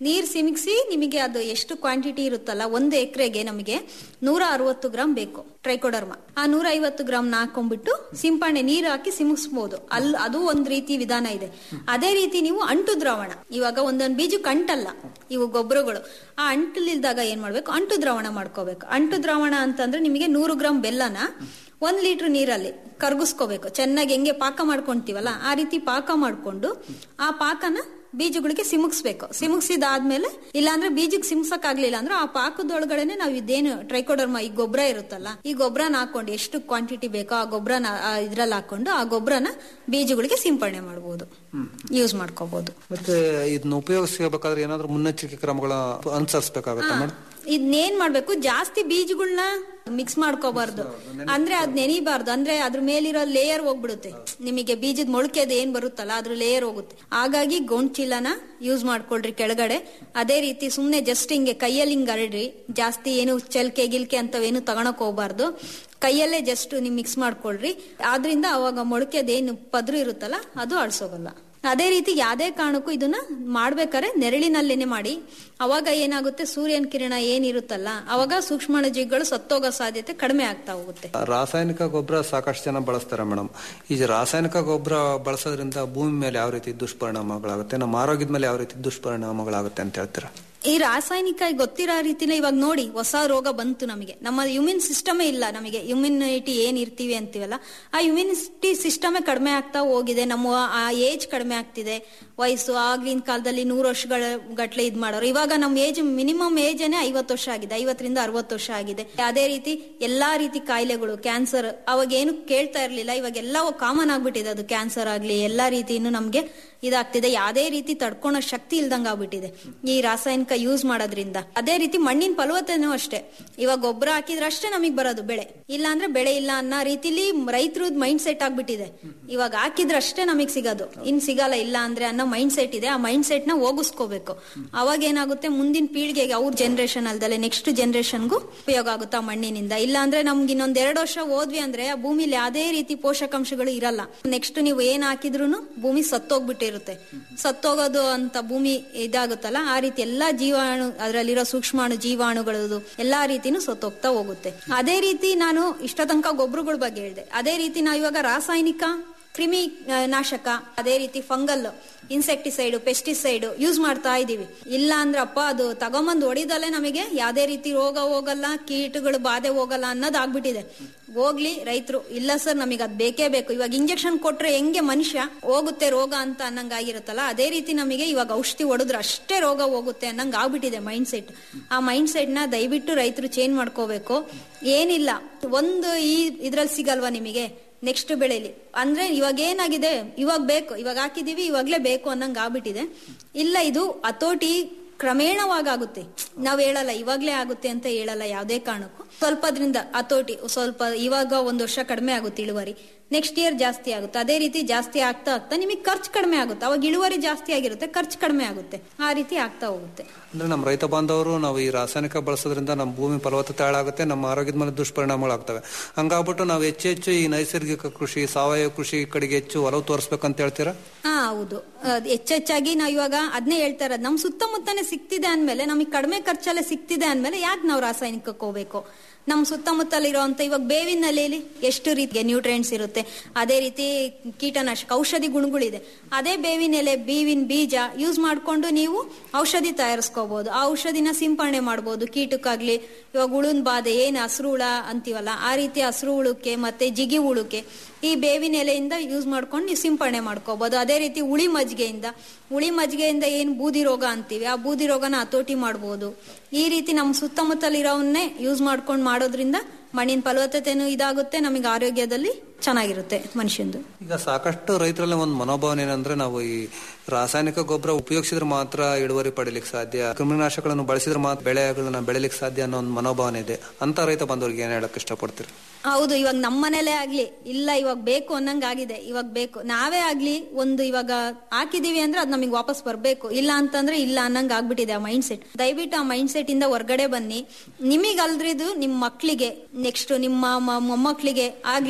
ನೀರ್ ಸಿಮಿಕ್ಸಿ ನಿಮಗೆ ಅದು ಎಷ್ಟು ಕ್ವಾಂಟಿಟಿ ಇರುತ್ತಲ್ಲ ಒಂದು ಎಕರೆಗೆ ನಮಗೆ ನೂರ ಅರವತ್ತು ಗ್ರಾಮ್ ಬೇಕು ಟ್ರೈಕೋಡರ್ಮ ಆ ನೂರ ಐವತ್ತು ಗ್ರಾಮ್ ಹಾಕೊಂಡ್ಬಿಟ್ಟು ಸಿಂಪರಣೆ ನೀರು ಹಾಕಿ ಸಿಮಿಕ್ಸ್ಬೋದು ಅಲ್ಲಿ ಅದು ಒಂದ್ ರೀತಿ ವಿಧಾನ ಇದೆ ಅದೇ ರೀತಿ ನೀವು ಅಂಟು ದ್ರಾವಣ ಇವಾಗ ಒಂದೊಂದು ಬೀಜಕ್ಕೆ ಅಂಟಲ್ಲ ಇವು ಗೊಬ್ಬರಗಳು ಆ ಅಂಟಲಿಲ್ದಾಗ ಏನ್ ಮಾಡ್ಬೇಕು ಅಂಟು ದ್ರಾವಣ ಮಾಡ್ಕೋಬೇಕು ಅಂಟು ದ್ರಾವಣ ಅಂತಂದ್ರೆ ನಿಮಗೆ ನೂರು ಗ್ರಾಮ್ ಬೆಲ್ಲನ ಒಂದ್ ಲೀಟರ್ ನೀರಲ್ಲಿ ಕರ್ಗಿಸ್ಕೋಬೇಕು ಚೆನ್ನಾಗಿ ಹೆಂಗೆ ಪಾಕ ಮಾಡ್ಕೊಂತೀವಲ್ಲ ಆ ರೀತಿ ಪಾಕ ಮಾಡ್ಕೊಂಡು ಆ ಪಾಕನ ಬೀಜಗಳಿಗೆ ಸಿಮುಕ್ಸ್ಬೇಕು ಸಿಮುಕ್ಸಿದಾದ್ಮೇಲೆ ಇಲ್ಲಾಂದ್ರೆ ಬೀಜಕ್ಕೆ ಸಿಮ್ಸಕ್ ಆಗ್ಲಿಲ್ಲ ಅಂದ್ರೆ ಆ ಪಾಕದೊಳಗಡೆನೆ ನಾವು ಇದೇನು ಟ್ರೈಕೋಡರ್ಮ ಈ ಗೊಬ್ಬರ ಇರುತ್ತಲ್ಲ ಈ ಗೊಬ್ಬರನ ಹಾಕೊಂಡು ಎಷ್ಟು ಕ್ವಾಂಟಿಟಿ ಬೇಕೋ ಆ ಗೊಬ್ಬರನ ಇದ್ರಲ್ಲಿ ಹಾಕೊಂಡು ಆ ಗೊಬ್ಬರನ ಬೀಜಗಳಿಗೆ ಸಿಂಪರಣೆ ಮಾಡಬಹುದು ಯೂಸ್ ಮಾಡ್ಕೋಬಹುದು ಮತ್ತೆ ಇದನ್ನ ಉಪಯೋಗಿಸಬೇಕಾದ್ರೆ ಏನಾದ್ರೂ ಮುನ್ನೆಚ್ಚರಿಕೆ ಕ್ರಮಗಳ ಅನುಸರಿಸಬೇಕಾಗತ್ತಾ ಮೇಡಮ್ ಇದನ್ನೇನ್ ಮಾಡ್ಬೇಕು ಜಾಸ್ತಿ ಬೀಜಗಳನ್ನ ಮಿಕ್ಸ್ ಮಾಡ್ಕೋಬಾರ್ದು ಅಂದ್ರೆ ಅದ್ ನೆನಿಬಾರ್ದು ಅಂದ್ರೆ ಅದ್ರ ಮೇಲಿರೋ ಲೇಯರ್ ಹೋಗ್ಬಿಡುತ್ತೆ ನಿಮಗೆ ಬೀಜದ ಮೊಳಕೆ ಅದ್ ಏನ್ ಬರುತ್ತಲ್ಲ ಅದ್ರ ಲೇಯರ್ ಹೋಗುತ್ತೆ ಹಾಗಾಗಿ ಗೋಣ್ ಚೀಲನ ಯೂಸ್ ಮಾಡ್ಕೊಳ್ರಿ ಕೆಳಗಡೆ ಅದೇ ರೀತಿ ಸುಮ್ನೆ ಜಸ್ಟ್ ಹಿಂಗೆ ಕೈಯಲ್ಲಿ ಹಿಂಗ್ ಹರಡ್ರಿ ಜಾಸ್ತಿ ಏನು ಚಲ್ಕೆ ಗಿಲ್ಕೆ ಅಂತವೇನು ತಗೊಳಕ್ ಹೋಗ್ಬಾರ್ದು ಕೈಯಲ್ಲೇ ಜಸ್ಟ್ ನೀವು ಮಿಕ್ಸ್ ಮಾಡ್ಕೊಳ್ರಿ ಆದ್ರಿಂದ ಅವಾಗ ಮೊಳಕೆ ಅದೇನು ಪದ್ರು ಇರುತ್ತಲ್ಲ ಅದು ಅಳ್ಸೋಗಲ್ಲ ಅದೇ ರೀತಿ ಯಾವ್ದೇ ಕಾರಣಕ್ಕೂ ಇದನ್ನ ಮಾಡ್ಬೇಕಾದ್ರೆ ನೆರಳಿನಲ್ಲೇನೆ ಮಾಡಿ ಅವಾಗ ಏನಾಗುತ್ತೆ ಸೂರ್ಯನ ಕಿರಣ ಏನಿರುತ್ತಲ್ಲ ಅವಾಗ ಸೂಕ್ಷ್ಮಾಣುಜೀವಿಗಳು ಸತ್ತೋಗೋ ಸಾಧ್ಯತೆ ಕಡಿಮೆ ಆಗ್ತಾ ಹೋಗುತ್ತೆ ರಾಸಾಯನಿಕ ಗೊಬ್ಬರ ಸಾಕಷ್ಟು ಜನ ಬಳಸ್ತಾರೆ ಮೇಡಮ್ ಈ ರಾಸಾಯನಿಕ ಗೊಬ್ಬರ ಬಳಸೋದ್ರಿಂದ ಭೂಮಿ ಮೇಲೆ ಯಾವ ರೀತಿ ದುಷ್ಪರಿಣಾಮಗಳಾಗುತ್ತೆ ನಮ್ಮ ಆರೋಗ್ಯದ ಮೇಲೆ ಯಾವ ರೀತಿ ದುಷ್ಪರಿಣಾಮಗಳಾಗುತ್ತೆ ಅಂತ ಹೇಳ್ತೀರಾ ಈ ರಾಸಾಯನಿಕ ಗೊತ್ತಿರೋ ರೀತಿನ ಇವಾಗ ನೋಡಿ ಹೊಸ ರೋಗ ಬಂತು ನಮಗೆ ನಮ್ಮ ಇಮ್ಯೂನ್ ಸಿಸ್ಟಮೇ ಇಲ್ಲ ನಮಗೆ ಇಮ್ಯುನಿಟಿ ಏನ್ ಇರ್ತೀವಿ ಅಂತೀವಲ್ಲ ಆ ಇಮ್ಯುನಿಟಿ ಸಿಸ್ಟಮೇ ಕಡಿಮೆ ಆಗ್ತಾ ಹೋಗಿದೆ ನಮ್ಮ ಆ ಏಜ್ ಕಡಿಮೆ ಆಗ್ತಿದೆ ವಯಸ್ಸು ಆಗ್ಲಿನ ಕಾಲದಲ್ಲಿ ನೂರು ವರ್ಷಗಳ ಗಟ್ಲೆ ಇದ್ ಮಾಡೋರು ಇವಾಗ ನಮ್ಮ ಏಜ್ ಮಿನಿಮಮ್ ಏಜ್ ಐವತ್ತು ವರ್ಷ ಆಗಿದೆ ಐವತ್ತರಿಂದ ಅರವತ್ತು ವರ್ಷ ಆಗಿದೆ ಅದೇ ರೀತಿ ಎಲ್ಲಾ ರೀತಿ ಕಾಯಿಲೆಗಳು ಕ್ಯಾನ್ಸರ್ ಅವಾಗ ಏನು ಕೇಳ್ತಾ ಇರ್ಲಿಲ್ಲ ಇವಾಗ ಎಲ್ಲ ಕಾಮನ್ ಆಗ್ಬಿಟ್ಟಿದೆ ಅದು ಕ್ಯಾನ್ಸರ್ ಆಗ್ಲಿ ಎಲ್ಲಾ ರೀತಿನೂ ನಮ್ಗೆ ಇದಾಗ್ತಿದೆ ಯಾವ್ದೇ ರೀತಿ ತಡ್ಕೊಳೋ ಶಕ್ತಿ ಇಲ್ದಂಗ ಆಗ್ಬಿಟ್ಟಿದೆ ಈ ರಾಸಾಯನಿಕ ಯೂಸ್ ಮಾಡೋದ್ರಿಂದ ಅದೇ ರೀತಿ ಮಣ್ಣಿನ ಫಲವತ್ತತೆನೂ ಅಷ್ಟೇ ಇವಾಗ ಗೊಬ್ಬರ ಹಾಕಿದ್ರೆ ಅಷ್ಟೇ ನಮಗ್ ಬರೋದು ಬೆಳೆ ಇಲ್ಲ ಅಂದ್ರೆ ಬೆಳೆ ಇಲ್ಲ ಅನ್ನೋ ರೀತಿಲಿ ರೈತರ ಮೈಂಡ್ ಸೆಟ್ ಆಗ್ಬಿಟ್ಟಿದೆ ಇವಾಗ ಹಾಕಿದ್ರೆ ಅಷ್ಟೇ ನಮಗ್ ಸಿಗೋದು ಇನ್ ಸಿಗಲ್ಲ ಇಲ್ಲ ಅಂದ್ರೆ ಅನ್ನೋ ಮೈಂಡ್ ಸೆಟ್ ಇದೆ ಆ ಮೈಂಡ್ ಸೆಟ್ ನ ಹೋಗಿಸ್ಕೋಬೇಕು ಅವಾಗ ಏನಾಗುತ್ತೆ ಮುಂದಿನ ಪೀಳಿಗೆಗೆ ಅವ್ರ ಜನರೇಷನ್ ಅಲ್ದಲೆ ನೆಕ್ಸ್ಟ್ ಜನರೇಷನ್ಗೂ ಉಪಯೋಗ ಆಗುತ್ತೆ ಆ ಮಣ್ಣಿನಿಂದ ಇಲ್ಲ ಅಂದ್ರೆ ನಮ್ಗೆ ಇನ್ನೊಂದ್ ಎರಡು ವರ್ಷ ಹೋದ್ವಿ ಅಂದ್ರೆ ಆ ಭೂಮಿಲಿ ಯಾವ್ದೇ ರೀತಿ ಪೋಷಕಾಂಶಗಳು ಇರಲ್ಲ ನೆಕ್ಸ್ಟ್ ನೀವು ಏನ್ ಹಾಕಿದ್ರು ಭೂಮಿ ಸತ್ತೋಗ್ಬಿಟ್ಟಿರುತ್ತೆ ಸತ್ತೋಗೋದು ಅಂತ ಭೂಮಿ ಇದಾಗುತ್ತಲ್ಲ ಆ ರೀತಿ ಎಲ್ಲಾ ಜೀವಾಣು ಅದರಲ್ಲಿರೋ ಸೂಕ್ಷ್ಮಾಣು ಜೀವಾಣುಗಳದು ಎಲ್ಲಾ ರೀತಿನೂ ಸತ್ತೋಗ್ತಾ ಹೋಗುತ್ತೆ ಅದೇ ರೀತಿ ನಾನು ಇಷ್ಟ ತನಕ ಗೊಬ್ಬರಗಳ ಬಗ್ಗೆ ಹೇಳಿದೆ ಅದೇ ರೀತಿ ನಾವು ಇವಾಗ ರಾಸಾಯನಿಕ ಕ್ರಿಮಿ ಆ, ನಾಶಕ ಅದೇ ರೀತಿ ಫಂಗಲ್ ಇನ್ಸೆಕ್ಟಿಸೈಡ್ ಪೆಸ್ಟಿಸೈಡ್ ಯೂಸ್ ಮಾಡ್ತಾ ಇದೀವಿ ಇಲ್ಲ ಅಂದ್ರಪ್ಪ ಅದು ತಗೊಂಬಂದು ಹೊಡಿದಲ್ಲೇ ನಮಗೆ ಯಾವ್ದೇ ರೀತಿ ರೋಗ ಹೋಗಲ್ಲ ಕೀಟಗಳು ಬಾಧೆ ಹೋಗಲ್ಲ ಅನ್ನೋದು ಆಗ್ಬಿಟ್ಟಿದೆ ಹೋಗ್ಲಿ ರೈತರು ಇಲ್ಲ ಸರ್ ನಮಗೆ ಅದ್ ಬೇಕೇ ಬೇಕು ಇವಾಗ ಇಂಜೆಕ್ಷನ್ ಕೊಟ್ರೆ ಹೆಂಗೆ ಮನುಷ್ಯ ಹೋಗುತ್ತೆ ರೋಗ ಅಂತ ಅನ್ನಂಗ್ ಆಗಿರುತ್ತಲ್ಲ ಅದೇ ರೀತಿ ನಮಗೆ ಇವಾಗ ಔಷಧಿ ಹೊಡೆದ್ರೆ ಅಷ್ಟೇ ರೋಗ ಹೋಗುತ್ತೆ ಅನ್ನಂಗ್ ಆಗ್ಬಿಟ್ಟಿದೆ ಮೈಂಡ್ ಸೆಟ್ ಆ ಮೈಂಡ್ ಸೆಟ್ ನ ದಯವಿಟ್ಟು ರೈತರು ಚೇಂಜ್ ಮಾಡ್ಕೋಬೇಕು ಏನಿಲ್ಲ ಒಂದು ಈ ಇದ್ರಲ್ಲಿ ಸಿಗಲ್ವಾ ನಿಮಗೆ ನೆಕ್ಸ್ಟ್ ಬೆಳೆಲಿ ಅಂದ್ರೆ ಇವಾಗ ಏನಾಗಿದೆ ಇವಾಗ ಬೇಕು ಇವಾಗ ಹಾಕಿದೀವಿ ಇವಾಗ್ಲೇ ಬೇಕು ಅನ್ನಂಗ್ ಆಗ್ಬಿಟ್ಟಿದೆ ಇಲ್ಲ ಇದು ಹತೋಟಿ ಕ್ರಮೇಣವಾಗಿ ಆಗುತ್ತೆ ನಾವ್ ಹೇಳಲ್ಲ ಇವಾಗ್ಲೇ ಆಗುತ್ತೆ ಅಂತ ಹೇಳಲ್ಲ ಯಾವ್ದೇ ಕಾರಣಕ್ಕೂ ಸ್ವಲ್ಪದ್ರಿಂದ ಹತೋಟಿ ಸ್ವಲ್ಪ ಇವಾಗ ಒಂದ್ ವರ್ಷ ಕಡಿಮೆ ಆಗುತ್ತೆ ಇಳುವರಿ ನೆಕ್ಸ್ಟ್ ಇಯರ್ ಜಾಸ್ತಿ ಆಗುತ್ತೆ ಅದೇ ರೀತಿ ಜಾಸ್ತಿ ಆಗ್ತಾ ಆಗ್ತಾ ನಿಮಗೆ ಖರ್ಚು ಕಡಿಮೆ ಆಗುತ್ತೆ ಅವಾಗ ಇಳುವರಿ ಜಾಸ್ತಿ ಆಗಿರುತ್ತೆ ಖರ್ಚು ಕಡಿಮೆ ಆಗುತ್ತೆ ಆ ರೀತಿ ಆಗ್ತಾ ಹೋಗುತ್ತೆ ಅಂದ್ರೆ ನಮ್ಮ ರೈತ ಬಾಂಧವರು ನಾವು ಈ ರಾಸಾಯನಿಕ ಬಳಸೋದ್ರಿಂದ ನಮ್ಮ ಭೂಮಿ ಫಲವತ್ತತೆ ಹಾಳಾಗುತ್ತೆ ನಮ್ಮ ಆರೋಗ್ಯದ ಮೇಲೆ ದುಷ್ಪರಿಣಾಮಗಳಾಗ್ತವೆ ಹಂಗಾಗ್ಬಿಟ್ಟು ನಾವು ಹೆಚ್ಚು ಹೆಚ್ಚು ಈ ನೈಸರ್ಗಿಕ ಕೃಷಿ ಸಾವಯವ ಕೃಷಿ ಕಡೆಗೆ ಹೆಚ್ಚು ಒಲವು ತೋರಿಸ್ಬೇಕಂತ ಹೇಳ್ತೀರಾ ಹಾ ಹೌದು ಅದ್ ಹೆಚ್ಚೆಚ್ಚಾಗಿ ನಾವ್ ಇವಾಗ ಅದನ್ನೇ ಹೇಳ್ತಾ ಇರೋದು ನಮ್ ಸುತ್ತಮುತ್ತನೇ ಸಿಗ್ತಿದೆ ಅಂದ್ಮೇಲೆ ನಮಗೆ ಕಡಿಮೆ ಖರ್ಚಲ್ಲೇ ಸಿಗ್ತಿದೆ ಅಂದ್ಮೇಲೆ ಯಾಕೆ ನಾವು ರಾಸಾಯನಿಕಕ್ಕೆ ಹೋಗ್ಬೇಕು ನಮ್ ಸುತ್ತಮುತ್ತಲಿರುವಂತ ಇವಾಗ ಬೇವಿನ ಎಲೆಯಲ್ಲಿ ಎಷ್ಟು ರೀತಿಯ ನ್ಯೂಟ್ರಿಯೆಂಟ್ಸ್ ಇರುತ್ತೆ ಅದೇ ರೀತಿ ಕೀಟನಾಶಕ ಔಷಧಿ ಗುಣಗಳಿದೆ ಅದೇ ಬೇವಿನ ಎಲೆ ಬೇವಿನ ಬೀಜ ಯೂಸ್ ಮಾಡ್ಕೊಂಡು ನೀವು ಔಷಧಿ ತಯಾರಿಸ್ಕೋಬಹುದು ಆ ಔಷಧಿನ ಸಿಂಪರಣೆ ಮಾಡ್ಬೋದು ಕೀಟಕ್ಕಾಗ್ಲಿ ಇವಾಗ ಹುಳುನ್ ಬಾಧೆ ಏನ್ ಹಸ್ರು ಹುಳ ಅಂತೀವಲ್ಲ ಆ ರೀತಿ ಹಸ್ರು ಹುಳುಕ್ಕೆ ಮತ್ತೆ ಜಿಗಿ ಹುಳುಕ್ಕೆ ಈ ಬೇವಿನ ಎಲೆಯಿಂದ ಯೂಸ್ ಮಾಡ್ಕೊಂಡು ನೀವು ಸಿಂಪರಣೆ ಮಾಡ್ಕೋಬಹುದು ಅದೇ ರೀತಿ ಉಳಿ ಮಜ್ಜಿಗೆಯಿಂದ ಉಳಿ ಮಜ್ಜಿಗೆಯಿಂದ ಏನ್ ಬೂದಿ ರೋಗ ಅಂತೀವಿ ಆ ಬೂದಿ ರೋಗನ ಹತೋಟಿ ಮಾಡ್ಬೋದು ಈ ರೀತಿ ನಮ್ಮ ಸುತ್ತಮುತ್ತಲಿರೋವನ್ನೇ ಯೂಸ್ ಮಾಡ್ಕೊಂಡು ಮಾಡೋದ್ರಿಂದ ಮಣ್ಣಿನ ಫಲವತ್ತತೆನೂ ಇದಾಗುತ್ತೆ ನಮಗೆ ಆರೋಗ್ಯದಲ್ಲಿ ಚೆನ್ನಾಗಿರುತ್ತೆ ಮನುಷ್ಯಂದು ಈಗ ಸಾಕಷ್ಟು ರೈತರಲ್ಲಿ ಒಂದು ಮನೋಭಾವನೆ ಏನಂದ್ರೆ ನಾವು ಈ ರಾಸಾಯನಿಕ ಗೊಬ್ಬರ ಉಪಯೋಗಿಸಿದ್ರೆ ಮಾತ್ರ ಇಳುವರಿ ಪಡಿಲಿಕ್ಕೆ ಸಾಧ್ಯ ಕ್ರಿಮಿನಾಶಕಗಳನ್ನು ಬಳಸಿದ್ರೆ ಮಾತ್ರ ಬೆಳೆಗಳನ್ನ ಬೆಳಿಲಿಕ್ಕೆ ಸಾಧ್ಯ ಅನ್ನೋ ಒಂದು ಮನೋಭಾವನೆ ಇದೆ ಅಂತ ರೈತ ಬಂದವ್ರಿಗೆ ಏನ್ ಹೇಳಕ್ ಇಷ್ಟಪಡ್ತೀರಿ ಹೌದು ಇವಾಗ ನಮ್ಮ ಮನೇಲೇ ಆಗ್ಲಿ ಇಲ್ಲ ಇವಾಗ ಬೇಕು ಅನ್ನಂಗ್ ಆಗಿದೆ ಇವಾಗ ಬೇಕು ನಾವೇ ಆಗ್ಲಿ ಒಂದು ಇವಾಗ ಹಾಕಿದೀವಿ ಅಂದ್ರೆ ಅದ್ ನಮಗೆ ವಾಪಸ್ ಬರ್ಬೇಕು ಇಲ್ಲ ಅಂತಂದ್ರೆ ಇಲ್ಲ ಅನ್ನಂಗ್ ಆಗ್ಬಿಟ್ಟಿದೆ ಆ ಮೈಂಡ್ ಸೆಟ್ ದಯವಿಟ್ಟು ಆ ಮೈಂಡ್ ಸೆಟ್ ಇಂದ ಹೊರ್ಗಡೆ ಬನ್ನಿ ನಿಮಗ್ ಅಲ್ದ್ರಿದು ನಿಮ್ ಮಕ್ಳಿಗೆ ನೆಕ್ಸ್ಟ್ ನಿಮ್ಮ ಮ- ಮೊಮ್ಮಕ್ಳಿಗೆ ಆಗ್ಲಿ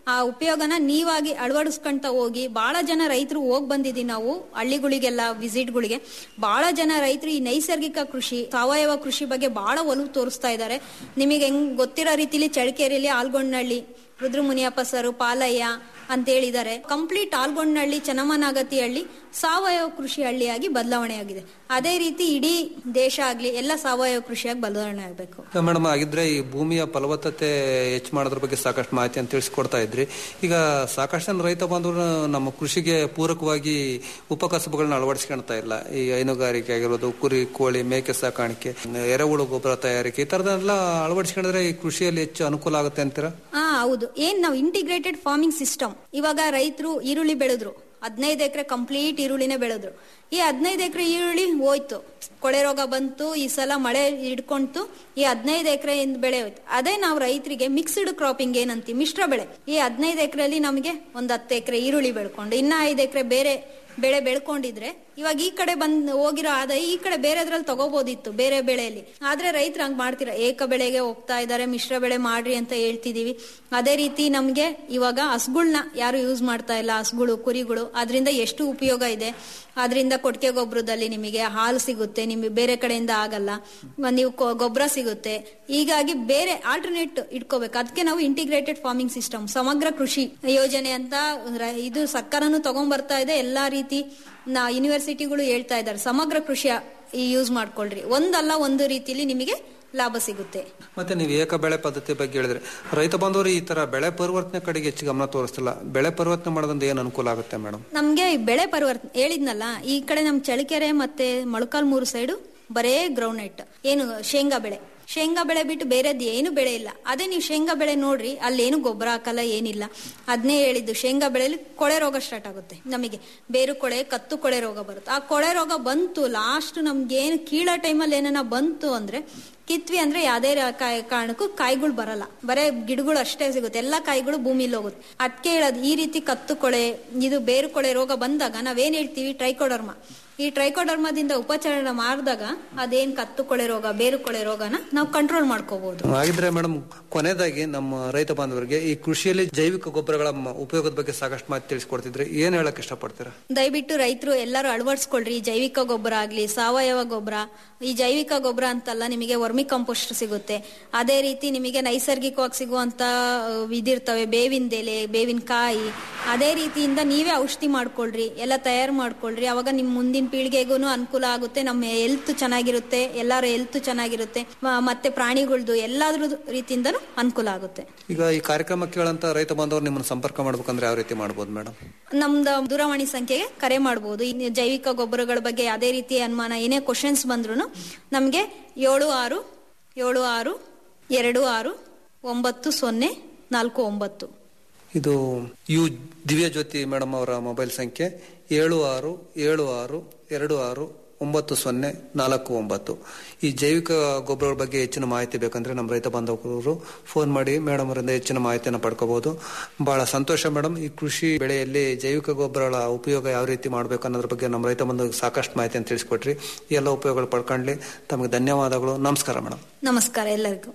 ಆ ಉಪಯೋಗನ ನೀವಾಗಿ ಅಳವಡಿಸ್ಕೊಂತ ಹೋಗಿ ಬಹಳ ಜನ ರೈತರು ಹೋಗ್ ಬಂದಿದ್ದೀವಿ ನಾವು ಹಳ್ಳಿಗಳಿಗೆಲ್ಲ ವಿಸಿಟ್ಗಳಿಗೆ ಬಹಳ ಜನ ರೈತರು ಈ ನೈಸರ್ಗಿಕ ಕೃಷಿ ಸಾವಯವ ಕೃಷಿ ಬಗ್ಗೆ ಬಹಳ ಒಲವು ತೋರಿಸ್ತಾ ಇದ್ದಾರೆ ನಿಮಗೆ ಹೆಂಗ್ ಗೊತ್ತಿರೋ ರೀತಿಲಿ ಚಳ್ಳಕೆರೆಯಲ್ಲಿ ಆಲ್ಗೊಂಡ್ನಹಳ್ಳಿ ರುದ್ರ ಮುನಿಯಪ್ಪ ಸರ್ ಪಾಲಯ್ಯ ಅಂತ ಹೇಳಿದ್ದಾರೆ ಕಂಪ್ಲೀಟ್ ಆಲ್ಗೊಂಡ್ನಹಳ್ಳಿ ಚನ್ನಮ್ಮನಾಗತಿ ಹಳ್ಳಿ ಸಾವಯವ ಕೃಷಿ ಹಳ್ಳಿಯಾಗಿ ಬದಲಾವಣೆ ಆಗಿದೆ ಅದೇ ರೀತಿ ಇಡೀ ದೇಶ ಆಗ್ಲಿ ಎಲ್ಲ ಸಾವಯವ ಕೃಷಿಯಾಗಿ ಬದಲಾವಣೆ ಆಗಬೇಕು ಮೇಡಮ್ ಆಗಿದ್ರೆ ಈ ಭೂಮಿಯ ಫಲವತ್ತತೆ ಹೆಚ್ಚು ಮಾಡೋದ್ರ ಬಗ್ಗೆ ಸಾಕಷ್ಟು ಮಾಹಿತಿಯನ್ನು ತಿಳಿಸ್ಕೊಡ್ತಾ ಇದ್ರಿ ಈಗ ಸಾಕಷ್ಟು ಜನ ರೈತ ಬಾಂಧವರು ನಮ್ಮ ಕೃಷಿಗೆ ಪೂರಕವಾಗಿ ಉಪಕಸಬುಗಳನ್ನ ಅಳವಡಿಸ್ಕೊಳ್ತಾ ಇಲ್ಲ ಈ ಹೈನುಗಾರಿಕೆ ಆಗಿರೋದು ಕುರಿ ಕೋಳಿ ಮೇಕೆ ಸಾಕಾಣಿಕೆ ಎರೆಹುಳು ಗೊಬ್ಬರ ತಯಾರಿಕೆ ಈ ತರದೆಲ್ಲ ಅಳವಡಿಸ್ಕೊಂಡ್ರೆ ಈ ಕೃಷಿಯಲ್ಲಿ ಹೆಚ್ಚು ಅನುಕೂಲ ಆಗುತ್ತೆ ಅಂತೀರಾ ಹಾ ಹೌದು ಏನ್ ನಾವು ಇಂಟಿಗ್ರೇಟೆಡ್ ಫಾರ್ಮಿಂಗ್ ಸಿಸ್ಟಮ್ ಇವಾಗ ರೈತರು ಈರುಳ್ಳಿ ಬೆಳೆದ್ರು ಹದಿನೈದು ಎಕರೆ ಕಂಪ್ಲೀಟ್ ಈರುಳ್ಳಿನೇ ಬೆಳೆದ್ರು ಈ ಹದಿನೈದು ಎಕರೆ ಈರುಳ್ಳಿ ಹೋಯ್ತು ಕೊಳೆ ರೋಗ ಬಂತು ಈ ಸಲ ಮಳೆ ಹಿಡ್ಕೊಂತು ಈ ಹದಿನೈದು ಎಕರೆ ಬೆಳೆ ಹೋಯ್ತು ಅದೇ ನಾವು ರೈತರಿಗೆ ಮಿಕ್ಸ್ಡ್ ಕ್ರಾಪಿಂಗ್ ಏನಂತೀವಿ ಮಿಶ್ರ ಬೆಳೆ ಈ ಹದಿನೈದು ಎಕರೆಯಲ್ಲಿ ನಮಗೆ ಒಂದ್ ಹತ್ತು ಎಕರೆ ಈರುಳ್ಳಿ ಬೆಳ್ಕೊಂಡು ಇನ್ನ ಐದು ಎಕರೆ ಬೇರೆ ಬೆಳೆ ಬೆಳ್ಕೊಂಡಿದ್ರೆ ಇವಾಗ ಈ ಕಡೆ ಬಂದ್ ಹೋಗಿರೋ ಆದಾಯ ಈ ಕಡೆ ಬೇರೆದ್ರಲ್ಲಿ ತಗೋಬೋದಿತ್ತು ಬೇರೆ ಬೆಳೆಯಲ್ಲಿ ಆದ್ರೆ ರೈತರು ಹಂಗ್ ಮಾಡ್ತೀರಾ ಏಕ ಬೆಳೆಗೆ ಹೋಗ್ತಾ ಇದಾರೆ ಮಿಶ್ರ ಬೆಳೆ ಮಾಡ್ರಿ ಅಂತ ಹೇಳ್ತಿದೀವಿ ಅದೇ ರೀತಿ ನಮ್ಗೆ ಇವಾಗ ಹಸುಗಳ್ನ ಯಾರು ಯೂಸ್ ಮಾಡ್ತಾ ಇಲ್ಲ ಹಸುಗಳು ಕುರಿಗಳು ಅದರಿಂದ ಎಷ್ಟು ಉಪಯೋಗ ಇದೆ ಅದರಿಂದ ಕೊಟ್ಟಿಗೆ ಗೊಬ್ಬರದಲ್ಲಿ ನಿಮಗೆ ಹಾಲು ಸಿಗುತ್ತೆ ನಿಮಗೆ ಬೇರೆ ಕಡೆಯಿಂದ ಆಗಲ್ಲ ಮ- ನೀವು ಕೊ- ಗೊಬ್ಬರ ಸಿಗುತ್ತೆ ಹೀಗಾಗಿ ಬೇರೆ ಆಲ್ಟರ್ನೇಟ್ ಇಟ್ಕೋಬೇಕು ಅದಕ್ಕೆ ನಾವು ಇಂಟಿಗ್ರೇಟೆಡ್ ಫಾರ್ಮಿಂಗ್ ಸಿಸ್ಟಮ್ ಸಮಗ್ರ ಕೃಷಿ ಯೋಜನೆ ಅಂತ ರ- ಇದು ಸರ್ಕಾರನು ತಗೊಂಡ್ಬರ್ತಾ ಇದೆ ಎಲ್ಲಾ ರೀತಿ ನಾ ಯೂನಿವರ್ಸಿಟಿಗಳು ಹೇಳ್ತಾ ಇದ್ದಾರೆ ಸಮಗ್ರ ಕೃಷಿ ಯೂಸ್ ಮಾಡ್ಕೊಳ್ರಿ ಒಂದಲ್ಲ ಒಂದು ರೀತಿಲಿ ನಿಮಗೆ ಲಾಭ ಸಿಗುತ್ತೆ ಮತ್ತೆ ನೀವು ಏಕ ಬೆಳೆ ಪದ್ಧತಿ ಬಗ್ಗೆ ಹೇಳಿದ್ರೆ ರೈತ ಬಾಂಧವರು ಈ ತರ ಬೆಳೆ ಪರಿವರ್ತನೆ ಕಡೆಗೆ ಹೆಚ್ಚು ಗಮನ ತೋರಿಸ್ತಿಲ್ಲ ಬೆಳೆ ಪರಿವರ್ತನೆ ಮಾಡೋದ್ರಿಂದ ಏನು ಅನುಕೂಲ ಆಗುತ್ತೆ ಮೇಡಮ್ ನಮ್ಗೆ ಈ ಬೆಳೆ ಪರಿವರ್ತನೆ ಹೇಳಿದ್ನಲ್ಲ ಈ ಕಡೆ ನಮ್ ಚಳಿಕೆರೆ ಮತ್ತೆ ಮೊಳಕಾಲ್ಮೂರು ಸೈಡು ಬರೇ ಗ್ರೌಂಡ್ ನೆಟ್ ಏನು ಶೇಂಗಾ ಬೆಳೆ ಶೇಂಗಾ ಬೆಳೆ ಬಿಟ್ಟು ಬೇರೆದ್ ಏನು ಬೆಳೆ ಇಲ್ಲ ಅದೇ ನೀವು ಶೇಂಗಾ ಬೆಳೆ ನೋಡ್ರಿ ಅಲ್ಲೇನು ಗೊಬ್ಬರ ಹಾಕಲ್ಲ ಏನಿಲ್ಲ ಅದನ್ನೇ ಹೇಳಿದ್ದು ಶೇಂಗಾ ಬೆಳೆಯಲ್ಲಿ ಕೊಳೆ ರೋಗ ಸ್ಟಾರ್ಟ್ ಆಗುತ್ತೆ ನಮಗೆ ಬೇರು ಕೊಳೆ ಕತ್ತು ಕೊಳೆ ರೋಗ ಬರುತ್ತೆ ಆ ಕೊಳೆ ರೋಗ ಬಂತು ಲಾಸ್ಟ್ ನಮ್ಗೆ ಏನು ಕೀಳೋ ಟೈಮಲ್ಲಿ ಏನಾನ ಬಂತು ಅಂದ್ರೆ ಕಿತ್ವಿ ಅಂದ್ರೆ ಯಾವ್ದೇ ರ- ಕಾಯ್- ಕಾರಣಕ್ಕೂ ಕಾಯಿಗಳು ಬರಲ್ಲ ಬರೇ ಗಿಡಗಳು ಅಷ್ಟೇ ಸಿಗುತ್ತೆ ಎಲ್ಲಾ ಕಾಯಿಗಳು ಭೂಮಿಲಿ ಹೋಗುತ್ತೆ ಅದಕ್ಕೆ ಹೇಳೋದು ಈ ರೀತಿ ಕತ್ತು ಕೊಳೆ ಇದು ಬೇರು ಕೊಳೆ ರೋಗ ಬಂದಾಗ ನಾವೇನ್ ಹೇಳ್ತೀವಿ ಟ್ರೈಕೋಡರ್ಮ ಈ ಟ್ರೈಕೋಡರ್ಮದಿಂದ ಉಪಚಾರ ಮಾಡಿದಾಗ ಅದೇನ್ ಕತ್ತು ಕೊಳೆ ರೋಗ ಬೇರು ಕೊಳೆ ರೋಗನ ನಾವು ಕಂಟ್ರೋಲ್ ಮಾಡ್ಕೋಬಹುದು ಹಾಗಿದ್ರೆ ಮೇಡಮ್ ಕೊನೆಯದಾಗಿ ನಮ್ಮ ರೈತ ಬಾಂಧವರಿಗೆ ಈ ಕೃಷಿಯಲ್ಲಿ ಜೈವಿಕ ಗೊಬ್ಬರಗಳ ಮ- ಉಪಯೋಗದ ಬಗ್ಗೆ ಸಾಕಷ್ಟು ಮಾಹಿತಿ ತಿಳಿಸ್ಕೊಡ್ತಿದ್ರೆ ಏನ್ ಹೇಳಕ್ ಇಷ್ಟಪಡ್ತೀರಾ ದಯವಿಟ್ಟು ರೈತರು ಎಲ್ಲರೂ ಅಳವಡಿಸ್ಕೊಳ್ರಿ ಈ ಜೈವಿಕ ಗೊಬ್ಬರ ಆಗ್ಲಿ ಸಾವಯವ ಗೊಬ್ಬರ ಈ ಜೈವಿಕ ಗೊಬ್ಬರ ಅಂತಲ್ಲ ನಿಮಗೆ ವರ್ಮಿ ಕಂಪೋಸ್ಟ್ ಸಿಗುತ್ತೆ ಅದೇ ರೀತಿ ನಿಮಗೆ ನೈಸರ್ಗಿಕವಾಗಿ ಸಿಗುವಂತ ಅಹ್, ಇದಿರ್ತವೆ ಬೇವಿನ ಎಲೆ ಬೇವಿನ ಕಾಯಿ ಅದೇ ರೀತಿಯಿಂದ ನೀವೇ ಔಷಧಿ ಮಾಡ್ಕೊಳ್ರಿ ಎಲ್ಲ ತಯಾರು ಮಾಡ್ಕೊಳ್ರಿ ಅವಾಗ ನಿಮ್ ಮುಂದಿನ ಪೀಳಿಗೆಗೂ ಅನುಕೂಲ ಆಗುತ್ತೆ ನಮ್ಮ ಹೆಲ್ತ್ ಚೆನ್ನಾಗಿರುತ್ತೆ ಎಲ್ಲರ ಹೆಲ್ತ್ ಚೆನ್ನಾಗಿರುತ್ತೆ ಮ- ಮತ್ತೆ ಪ್ರಾಣಿಗಳ್ದು ಎಲ್ಲಾದ್ರ ರೀತಿಯಿಂದನೂ ಅನುಕೂಲ ಆಗುತ್ತೆ ಈಗ ಈ ಕಾರ್ಯಕ್ರಮ ಕೇಳಂತ ರೈತ ಬಾಂಧವರು ನಿಮ್ಮನ್ನ ಸಂಪರ್ಕ ಮಾಡ್ಬೇಕಂದ್ರೆ ಯಾವ ರೀತಿ ಮಾಡ್ಬೋದು ಮೇಡಮ್ ನಮ್ದು ದೂರವಾಣಿ ಸಂಖ್ಯೆಗೆ ಕರೆ ಮಾಡಬಹುದು ಇನ್ನು ಜೈವಿಕ ಗೊಬ್ಬರಗಳ ಬಗ್ಗೆ ಯಾವುದೇ ರೀತಿ ಅನುಮಾನ ಏನೇ ಕ್ವಶನ್ಸ್ ಬಂದ್ರು ನಮಗೆ ಏಳು ಆರು ಏಳು ಆರು ಎರಡು ಆರು ಒಂಬತ್ತು ಸೊನ್ನೆ ನಾಲ್ಕು ಒಂಬತ್ತು ಇದು ಯು ದಿವ್ಯ ಜ್ಯೋತಿ ಮೇಡಮ್ ಅವರ ಮೊಬೈಲ್ ಸಂಖ್ಯೆ ಏಳು ಆರು ಏಳು ಆರು ಎರಡು ಆರು ಒಂಬತ್ತು ಸೊನ್ನೆ ನಾಲ್ಕು ಒಂಬತ್ತು ಈ ಜೈವಿಕ ಗೊಬ್ಬರಗಳ ಬಗ್ಗೆ ಹೆಚ್ಚಿನ ಮಾಹಿತಿ ಬೇಕಂದ್ರೆ ನಮ್ಮ ರೈತ ಬಾಂಧವರು ಫೋನ್ ಮಾಡಿ ಮೇಡಮ್ ಅವರಿಂದ ಹೆಚ್ಚಿನ ಮಾಹಿತಿಯನ್ನು ಪಡ್ಕೋಬಹುದು ಬಹಳ ಸಂತೋಷ ಮೇಡಮ್ ಈ ಕೃಷಿ ಬೆಳೆಯಲ್ಲಿ ಜೈವಿಕ ಗೊಬ್ಬರಗಳ ಉಪಯೋಗ ಯಾವ ರೀತಿ ಮಾಡಬೇಕು ಅನ್ನೋದ್ರ ಬಗ್ಗೆ ನಮ್ಮ ರೈತ ಬಂಧು ಸಾಕಷ್ಟು ಮಾಹಿತಿಯನ್ನು ತಿಳಿಸ್ಕೊಟ್ರಿ ಈ ಎಲ್ಲ ಉಪಯೋಗಗಳು ಪಡ್ಕೊಂಡ್ಲಿ ತಮಗೆ ಧನ್ಯವಾದಗಳು ನಮಸ್ಕಾರ ಮೇಡಮ್ ನಮಸ್ಕಾರ ಎಲ್ಲರಿಗೂ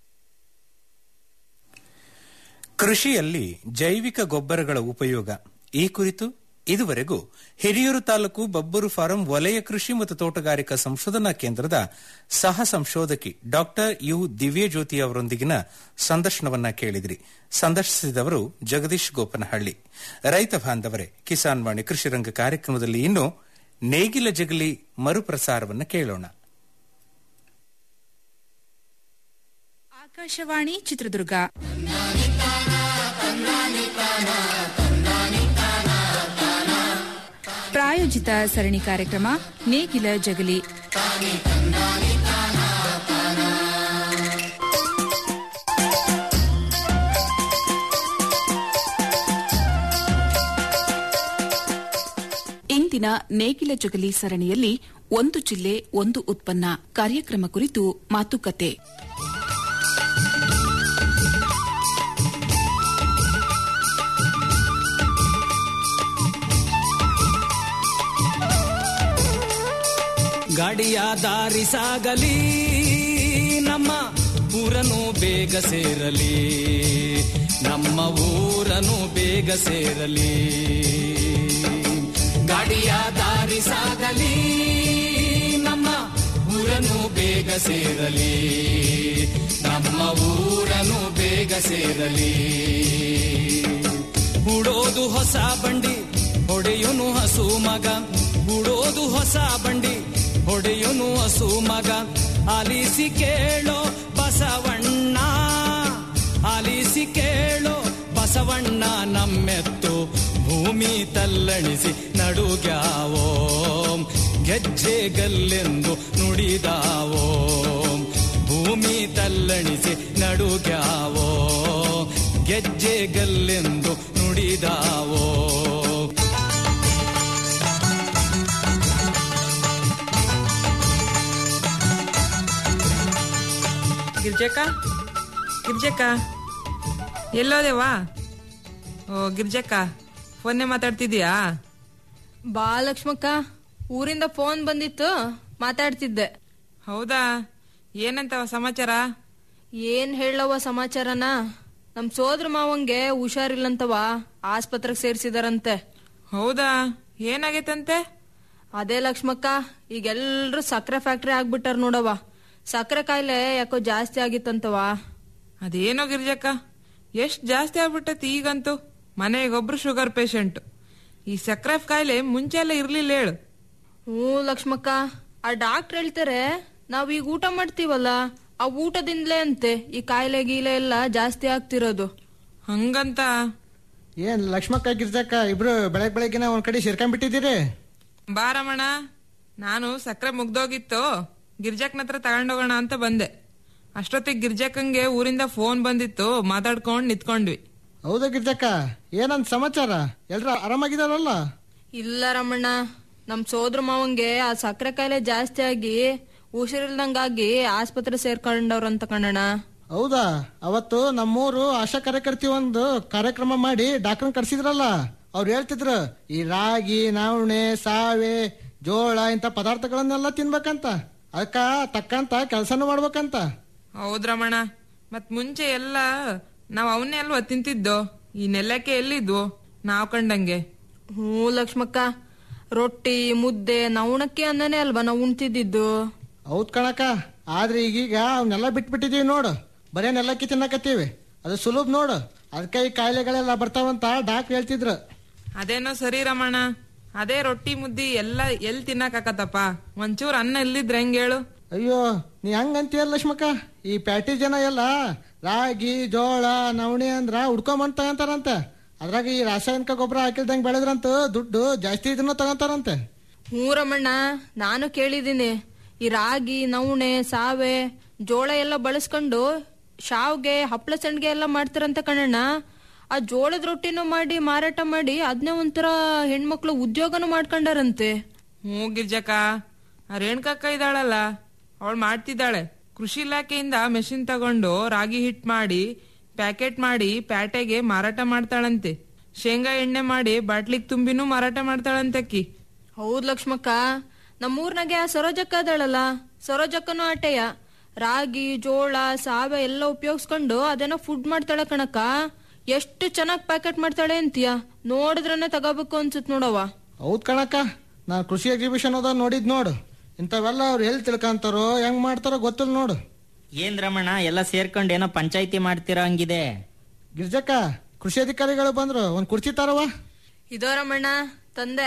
ಕೃಷಿಯಲ್ಲಿ ಜೈವಿಕ ಗೊಬ್ಬರಗಳ ಉಪಯೋಗ ಈ ಕುರಿತು ಇದುವರೆಗೂ ಹಿರಿಯೂರು ತಾಲೂಕು ಬಬ್ಬೂರು ಫಾರಂ ವಲಯ ಕೃಷಿ ಮತ್ತು ತೋಟಗಾರಿಕಾ ಸಂಶೋಧನಾ ಕೇಂದ್ರದ ಸಹ ಸಂಶೋಧಕಿ ಡಾಕ್ಟರ್ ಯು ದಿವ್ಯಜ್ಯೋತಿ ಅವರೊಂದಿಗಿನ ಸಂದರ್ಶನವನ್ನ ಕೇಳಿದ್ರಿ ಸಂದರ್ಶಿಸಿದವರು ಜಗದೀಶ್ ಗೋಪನಹಳ್ಳಿ ರೈತ ಬಾಂಧವರೇ ಕಿಸಾನ್ ವಾಣಿ ಕೃಷಿ ರಂಗ ಕಾರ್ಯಕ್ರಮದಲ್ಲಿ ಇನ್ನು ನೇಗಿಲ ಜಗಲಿ ಮರುಪ್ರಸಾರವನ್ನು ಕೇಳೋಣ ಆಕಾಶವಾಣಿ ಚಿತ್ರದುರ್ಗ ಪ್ರಾಯೋಜಿತ ಸರಣಿ ಕಾರ್ಯಕ್ರಮ ನೇಗಿಲ ಜಗಲಿ ಇಂದಿನ ನೇಗಿಲ ಜಗಲಿ ಸರಣಿಯಲ್ಲಿ ಒಂದು ಜಿಲ್ಲೆ ಒಂದು ಉತ್ಪನ್ನ ಕಾರ್ಯಕ್ರಮ ಕುರಿತು ಮಾತುಕತೆ ಗಾಡಿಯ ದಾರಿ ಸಾಗಲಿ ನಮ್ಮ ಊರನು ಬೇಗ ಸೇರಲಿ ನಮ್ಮ ಊರನು ಬೇಗ ಸೇರಲಿ ಗಾಡಿಯ ದಾರಿ ಸಾಗಲಿ ನಮ್ಮ ಊರನು ಬೇಗ ಸೇರಲಿ ನಮ್ಮ ಊರನು ಬೇಗ ಸೇರಲಿ ಹೂಡೋದು ಹೊಸ ಬಂಡಿ ಹೊಡೆಯುನು ಹಸು ಮಗ ಹೂಡೋದು ಹೊಸ ಬಂಡಿ ಹೊಡೆಯುನು ಹಸು ಮಗ ಆಲಿಸಿ ಕೇಳೋ ಬಸವಣ್ಣ ಆಲಿಸಿ ಕೇಳೋ ಬಸವಣ್ಣ ನಮ್ಮೆತ್ತು ಭೂಮಿ ತಲ್ಲಣಿಸಿ ನಡುಗ್ಯಾವೋ ಗೆಜ್ಜೆಗಲ್ಲೆಂದು ನುಡಿದಾವೋ ಭೂಮಿ ತಲ್ಲಣಿಸಿ ನಡುಗ್ಯಾವೋ ಗೆಜ್ಜೆಗಲ್ಲೆಂದು ನುಡಿದಾವೋ ಗಿರ್ಜಕ್ಕ ಗಿರ್ಜಕ್ಕ ಎಲ್ಲೋದೇವಾ ಓ ಗಿರ್ಜಕ್ಕ ಫೋನ್ನೇ ಮಾತಾಡ್ತಿದ್ಯಾ ಬಾ ಲಕ್ಷ್ಮಕ್ಕ ಊರಿಂದ ಫೋನ್ ಬಂದಿತ್ತು ಮಾತಾಡ್ತಿದ್ದೆ ಹೌದಾ ಏನಂತವ ಸಮಾಚಾರ ಏನ್ ಹೇಳವ ಸಮಾಚಾರನ ನಮ್ ಸೋದ್ರ ಮಾವಂಗೆ ಹುಷಾರಿಲ್ಲಂತವ ಆಸ್ಪತ್ರೆಗೆ ಸೇರ್ಸಿದಾರಂತೆ ಹೌದಾ ಏನಾಗೈತಂತೆ ಅದೇ ಲಕ್ಷ್ಮಕ್ಕ ಈಗೆಲ್ರು ಸಕ್ಕರೆ ಫ್ಯಾಕ್ಟ್ರಿ ಆಗ್ಬಿಟ್ಟಾರ ನೋಡವ ಸಕ್ಕರೆ ಕಾಯಿಲೆ ಯಾಕೋ ಜಾಸ್ತಿ ಆಗಿತ್ತಂತವ ಅದೇನೋ ಗಿರ್ಜಕ್ಕ ಎಷ್ಟ್ ಜಾಸ್ತಿ ಆಗ್ಬಿಟ್ಟತಿ ಈಗಂತೂ ಮನೆಗೊಬ್ರು ಶುಗರ್ ಪೇಷಂಟ್ ಈ ಸಕ್ಕರೆ ಕಾಯಿಲೆ ಮುಂಚೆ ಎಲ್ಲ ಇರ್ಲಿಲ್ಲ ಹೇಳು ಹ್ಞೂ ಲಕ್ಷ್ಮಕ್ಕ ಆ ಡಾಕ್ಟರ್ ಹೇಳ್ತಾರೆ ನಾವ್ ಈಗ ಊಟ ಮಾಡ್ತೀವಲ್ಲ ಆ ಊಟದಿಂದಲೇ ಅಂತೆ ಈ ಕಾಯಿಲೆ ಗೀಲೆ ಎಲ್ಲ ಜಾಸ್ತಿ ಆಗ್ತಿರೋದು ಹಂಗಂತ ಏನ್ ಲಕ್ಷ್ಮಕ್ಕ ಗಿರ್ಜಕ್ಕ ಇಬ್ರು ಬೆಳಗ್ ಬೆಳಗ್ಗೆನ ಒಂದ್ ಕಡೆ ಸೇರ್ಕೊಂಡ್ಬಿಟ್ಟಿದ್ದೀರಿ ಬಾರಮಣ ನಾನು ಸಕ್ಕರೆ ಮುಗ್ದೋಗಿತ್ತು ಗಿರ್ಜಕ್ಕನ ಹತ್ರ ತಗೊಂಡೋಗೋಣ ಅಂತ ಬಂದೆ ಅಷ್ಟೊತ್ತಿಗೆ ಗಿರ್ಜಕ್ಕಂಗೆ ಊರಿಂದ ಫೋನ್ ಬಂದಿತ್ತು ಮಾತಾಡ್ಕೊಂಡ್ ನಿಂತ್ಕೊಂಡ್ವಿ ಹೌದಾ ಗಿರ್ಜಕ್ಕ ಏನಂತ ಸಮಾಚಾರ ಎಲ್ರು ಆರಾಮಾಗಿದಾರಲ್ಲ ಇಲ್ಲ ರಮಣ್ಣ ನಮ್ ಸೋದ್ರ ಮಾವಂಗೆ ಆ ಸಕ್ಕರೆ ಕಾಯಿಲೆ ಜಾಸ್ತಿ ಆಗಿ ಹುಷಾರಿಲ್ದಂಗಾಗಿ ಆಸ್ಪತ್ರೆ ಸೇರ್ಕೊಂಡವ್ರಂತ ಕಣಣ್ಣ ಹೌದಾ ಅವತ್ತು ನಮ್ಮೂರು ಆಶಾ ಕಾರ್ಯಕರ್ತಿ ಒಂದು ಕಾರ್ಯಕ್ರಮ ಮಾಡಿ ಡಾಕ್ಟರ್ ಕರ್ಸಿದ್ರಲ್ಲ ಅವ್ರು ಹೇಳ್ತಿದ್ರು ಈ ರಾಗಿ ನವಣೆ ಸಾವೆ ಜೋಳ ಇಂಥ ಪದಾರ್ಥಗಳನ್ನೆಲ್ಲ ತಿನ್ಬೇಕಂತ ಅದಕ್ಕ ತಕ್ಕಂತ ಕೆಲಸನೂ ಮಾಡ್ಬೇಕಂತ ಹೌದ್ರಮಣ ಮತ್ ಮುಂಚೆ ಎಲ್ಲ ನಾವ್ ಅವನ್ನೇ ಅಲ್ವಾ ತಿಂತಿದ್ದೋ ಈ ನೆಲಕ್ಕೆ ಎಲ್ಲಿದ್ವು ನಾವ್ ಕಂಡಂಗೆ ಹ್ಞೂ ಲಕ್ಷ್ಮಕ್ಕ ರೊಟ್ಟಿ ಮುದ್ದೆ ನವಣಕ್ಕೆ ಅನ್ನನೇ ಅಲ್ವಾ ನಾವು ಉಣ್ತಿದ್ದಿದ್ದು ಹೌದ್ ಕಣಕ ಆದ್ರೆ ಈಗೀಗ ಅವನ್ನೆಲ್ಲ ಬಿಟ್ಬಿಟ್ಟಿದೀವಿ ನೋಡು ಬರೇ ನೆಲ್ಲಕ್ಕಿ ತಿನ್ನಕತ್ತೀವಿ ಅದು ಸುಲಭ ನೋಡು ಅದಕ್ಕೆ ಈ ಕಾಯಿಲೆಗಳೆಲ್ಲ ಬರ್ತಾವಂತ ಡಾಕ್ಟರ್ ಹೇಳ್ತಿದ್ರು ಅದೇನೋ ಸರಿ ರಮಣ ಅದೇ ರೊಟ್ಟಿ ಮುದ್ದಿ ಎಲ್ಲ ಎಲ್ ತಿನ್ನಕಾಕತ್ತಪ್ಪ ಒಂಚೂರ್ ಅನ್ನ ಎಲ್ಲಿದ್ರೆ ಹೆಂಗ್ ಹೇಳು ಅಯ್ಯೋ ನೀ ಹಂಗಂತೀಯ ಲಕ್ಷ್ಮಕ್ಕ ಈ ಪ್ಯಾಟಿ ಜನ ಎಲ್ಲ ರಾಗಿ ಜೋಳ ನವಣೆ ಅಂದ್ರ ಉಡ್ಕೊಂಬಂದ್ ತಗೊಂತಾರಂತ ಅದ್ರಾಗ ಈ ರಾಸಾಯನಿಕ ಗೊಬ್ಬರ ಹಾಕಿಲ್ದಂಗ್ ಬೆಳೆದ್ರಂತ ದುಡ್ಡು ಜಾಸ್ತಿ ಇದನ್ನ ತಗೊಂತಾರಂತೆ ಹ್ಞೂ ರಮಣ್ಣ ನಾನು ಕೇಳಿದ್ದೀನಿ ಈ ರಾಗಿ ನವಣೆ ಸಾವೆ ಜೋಳ ಎಲ್ಲ ಬಳಸ್ಕೊಂಡು ಶಾವ್ಗೆ ಹಪ್ಪಳ ಸಂಡ್ಗೆ ಎಲ್ಲ ಮಾಡ್ತಾರಂತ ಕಣಣ್ಣ ಆ ಜೋಳದ ರೊಟ್ಟಿನೂ ಮಾಡಿ ಮಾರಾಟ ಮಾಡಿ ಅದನ್ನೇ ಒಂಥರ ಹೆಣ್ಮಕ್ಳು ಉದ್ಯೋಗನೂ ಮಾಡ್ಕೊಂಡಾರಂತೆ ಹ್ಞೂ ಗಿರ್ಜಕ್ಕ ಆ ರೇಣುಕಕ್ಕ ಇದ್ದಾಳಲ್ಲ ಅವಳು ಮಾಡ್ತಿದ್ದಾಳೆ ಕೃಷಿ ಇಲಾಖೆಯಿಂದ ಮೆಷಿನ್ ತಗೊಂಡು ರಾಗಿ ಹಿಟ್ ಮಾಡಿ ಪ್ಯಾಕೆಟ್ ಮಾಡಿ ಪ್ಯಾಟೆಗೆ ಮಾರಾಟ ಮಾಡ್ತಾಳಂತೆ ಶೇಂಗಾ ಎಣ್ಣೆ ಮಾಡಿ ಬಾಟ್ಲಿಗ್ ತುಂಬಿನೂ ಮಾರಾಟ ಮಾಡ್ತಾಳಂತಕ್ಕಿ ಹೌದ್ ಲಕ್ಷ್ಮಕ್ಕ ನಮ್ಮೂರ್ನಾಗೆ ಆ ಸರೋಜಕ್ಕ ಅದಳಲ್ಲ ಸರೋಜಕ್ಕನೂ ಆಟೆಯ ರಾಗಿ ಜೋಳ ಸಾವೆ ಎಲ್ಲ ಉಪಯೋಗಿಸ್ಕೊಂಡು ಅದೇನೋ ಫುಡ್ ಮಾಡ್ತಾಳೆ ಕಣಕ್ಕ ಎಷ್ಟು ಚೆನ್ನಾಗ್ ಪ್ಯಾಕೆಟ್ ಮಾಡ್ತಾಳೆ ಅಂತೀಯ ನೋಡಿದ್ರನೆ ತಗೋಬೇಕು ಅನ್ಸುತ್ ನೋಡವ್ವ ಹೌದ್ ಕಣಕ್ಕ ನಾನು ಕೃಷಿ ಎಕ್ಸಿಬಿಷನ್ ಅದ ನೋಡಿದ್ ನೋಡು ಇಂಥವೆಲ್ಲ ಅವ್ರು ಎಲ್ಲಿ ತಿಳ್ಕೊಂತಾರೋ ಹೆಂಗ್ ಮಾಡ್ತಾರೋ ಗೊತ್ತಿಲ್ಲ ನೋಡು ಏನ್ ರಮಣ ಎಲ್ಲ ಸೇರ್ಕೊಂಡು ಏನೋ ಪಂಚಾಯಿತಿ ಮಾಡ್ತಿರೋ ಹಂಗಿದೆ ಗಿರ್ಜಕ್ಕ ಕೃಷಿ ಅಧಿಕಾರಿಗಳು ಬಂದ್ರು ಒಂದ್ ಕುರ್ಚಿ ತರವ ಇದೋ ರಮಣ್ಣ ತಂದೆ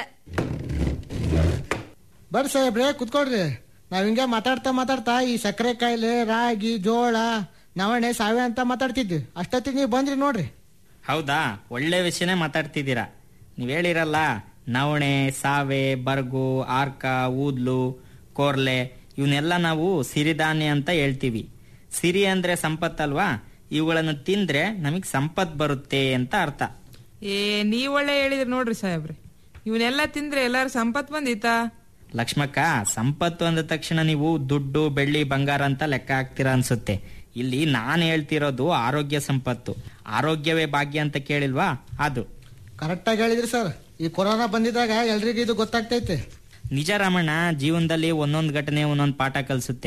ಬರ್ರಿ ಸಾಹೇಬ್ರೆ ಕುತ್ಕೊಳ್ರಿ ನಾವ್ ಹಿಂಗೆ ಮಾತಾಡ್ತಾ ಮಾತಾಡ್ತಾ ಈ ಸಕ್ಕರೆ ಕಾಯಿಲೆ ರಾಗಿ ಜೋಳ ನವಣೆ ಸಾವೆ ಅಂತ ಮಾತಾಡ್ತಿದ್ವಿ ಅಷ್ಟೊತ್ತಿಗೆ ನೀವು ಬಂದ್ರಿ ನೋಡ್ರಿ ಹೌದಾ ಒಳ್ಳೆ ವಿಷಯನೇ ಮಾತಾಡ್ತಿದ್ದೀರಾ ನೀವ್ ಹೇಳಿರಲ್ಲ ನವಣೆ ಸಾವೆ ಬರ್ಗು ಆರ್ಕ ಊದ್ಲು ಕೋರ್ಲೆ ಇವನ್ನೆಲ್ಲ ನಾವು ಸಿರಿಧಾನ್ಯ ಅಂತ ಹೇಳ್ತೀವಿ ಸಿರಿ ಅಂದ್ರೆ ಸಂಪತ್ತಲ್ವಾ ಇವುಗಳನ್ನು ತಿಂದ್ರೆ ನಮಗ್ ಸಂಪತ್ ಬರುತ್ತೆ ಅಂತ ಅರ್ಥ ಏ ನೀವ್ ಒಳ್ಳೆ ಹೇಳಿದ್ರಿ ನೋಡ್ರಿ ಸಾಹೇಬ್ರೆ ಇವನ್ನೆಲ್ಲ ತಿಂದ್ರೆ ಎಲ್ಲಾರು ಸಂಪತ್ ಬಂದಿತ್ತಾ ಲಕ್ಷ್ಮಕ್ಕ ಸಂಪತ್ತು ಅಂದ ತಕ್ಷಣ ನೀವು ದುಡ್ಡು ಬೆಳ್ಳಿ ಬಂಗಾರ ಅಂತ ಲೆಕ್ಕ ಹಾಕ್ತೀರಾ ಅನ್ಸುತ್ತೆ ಇಲ್ಲಿ ನಾನು ಹೇಳ್ತಿರೋದು ಆರೋಗ್ಯ ಸಂಪತ್ತು ಆರೋಗ್ಯವೇ ಭಾಗ್ಯ ಅಂತ ಕೇಳಿಲ್ವಾ ಅದು ಕರೆಕ್ಟಾಗಿ ಹೇಳಿದ್ರಿ ಸರ್ ಈ ಕೊರೋನಾ ಬಂದಿದಾಗ ಎಲ್ರಿಗೂ ಇದು ಗೊತ್ತಾಗ್ತೈತೆ ನಿಜ ರಮಣ ಜೀವನದಲ್ಲಿ ಒಂದೊಂದು ಘಟನೆ ಒಂದೊಂದು ಪಾಠ ಕಲಿಸುತ್ತೆ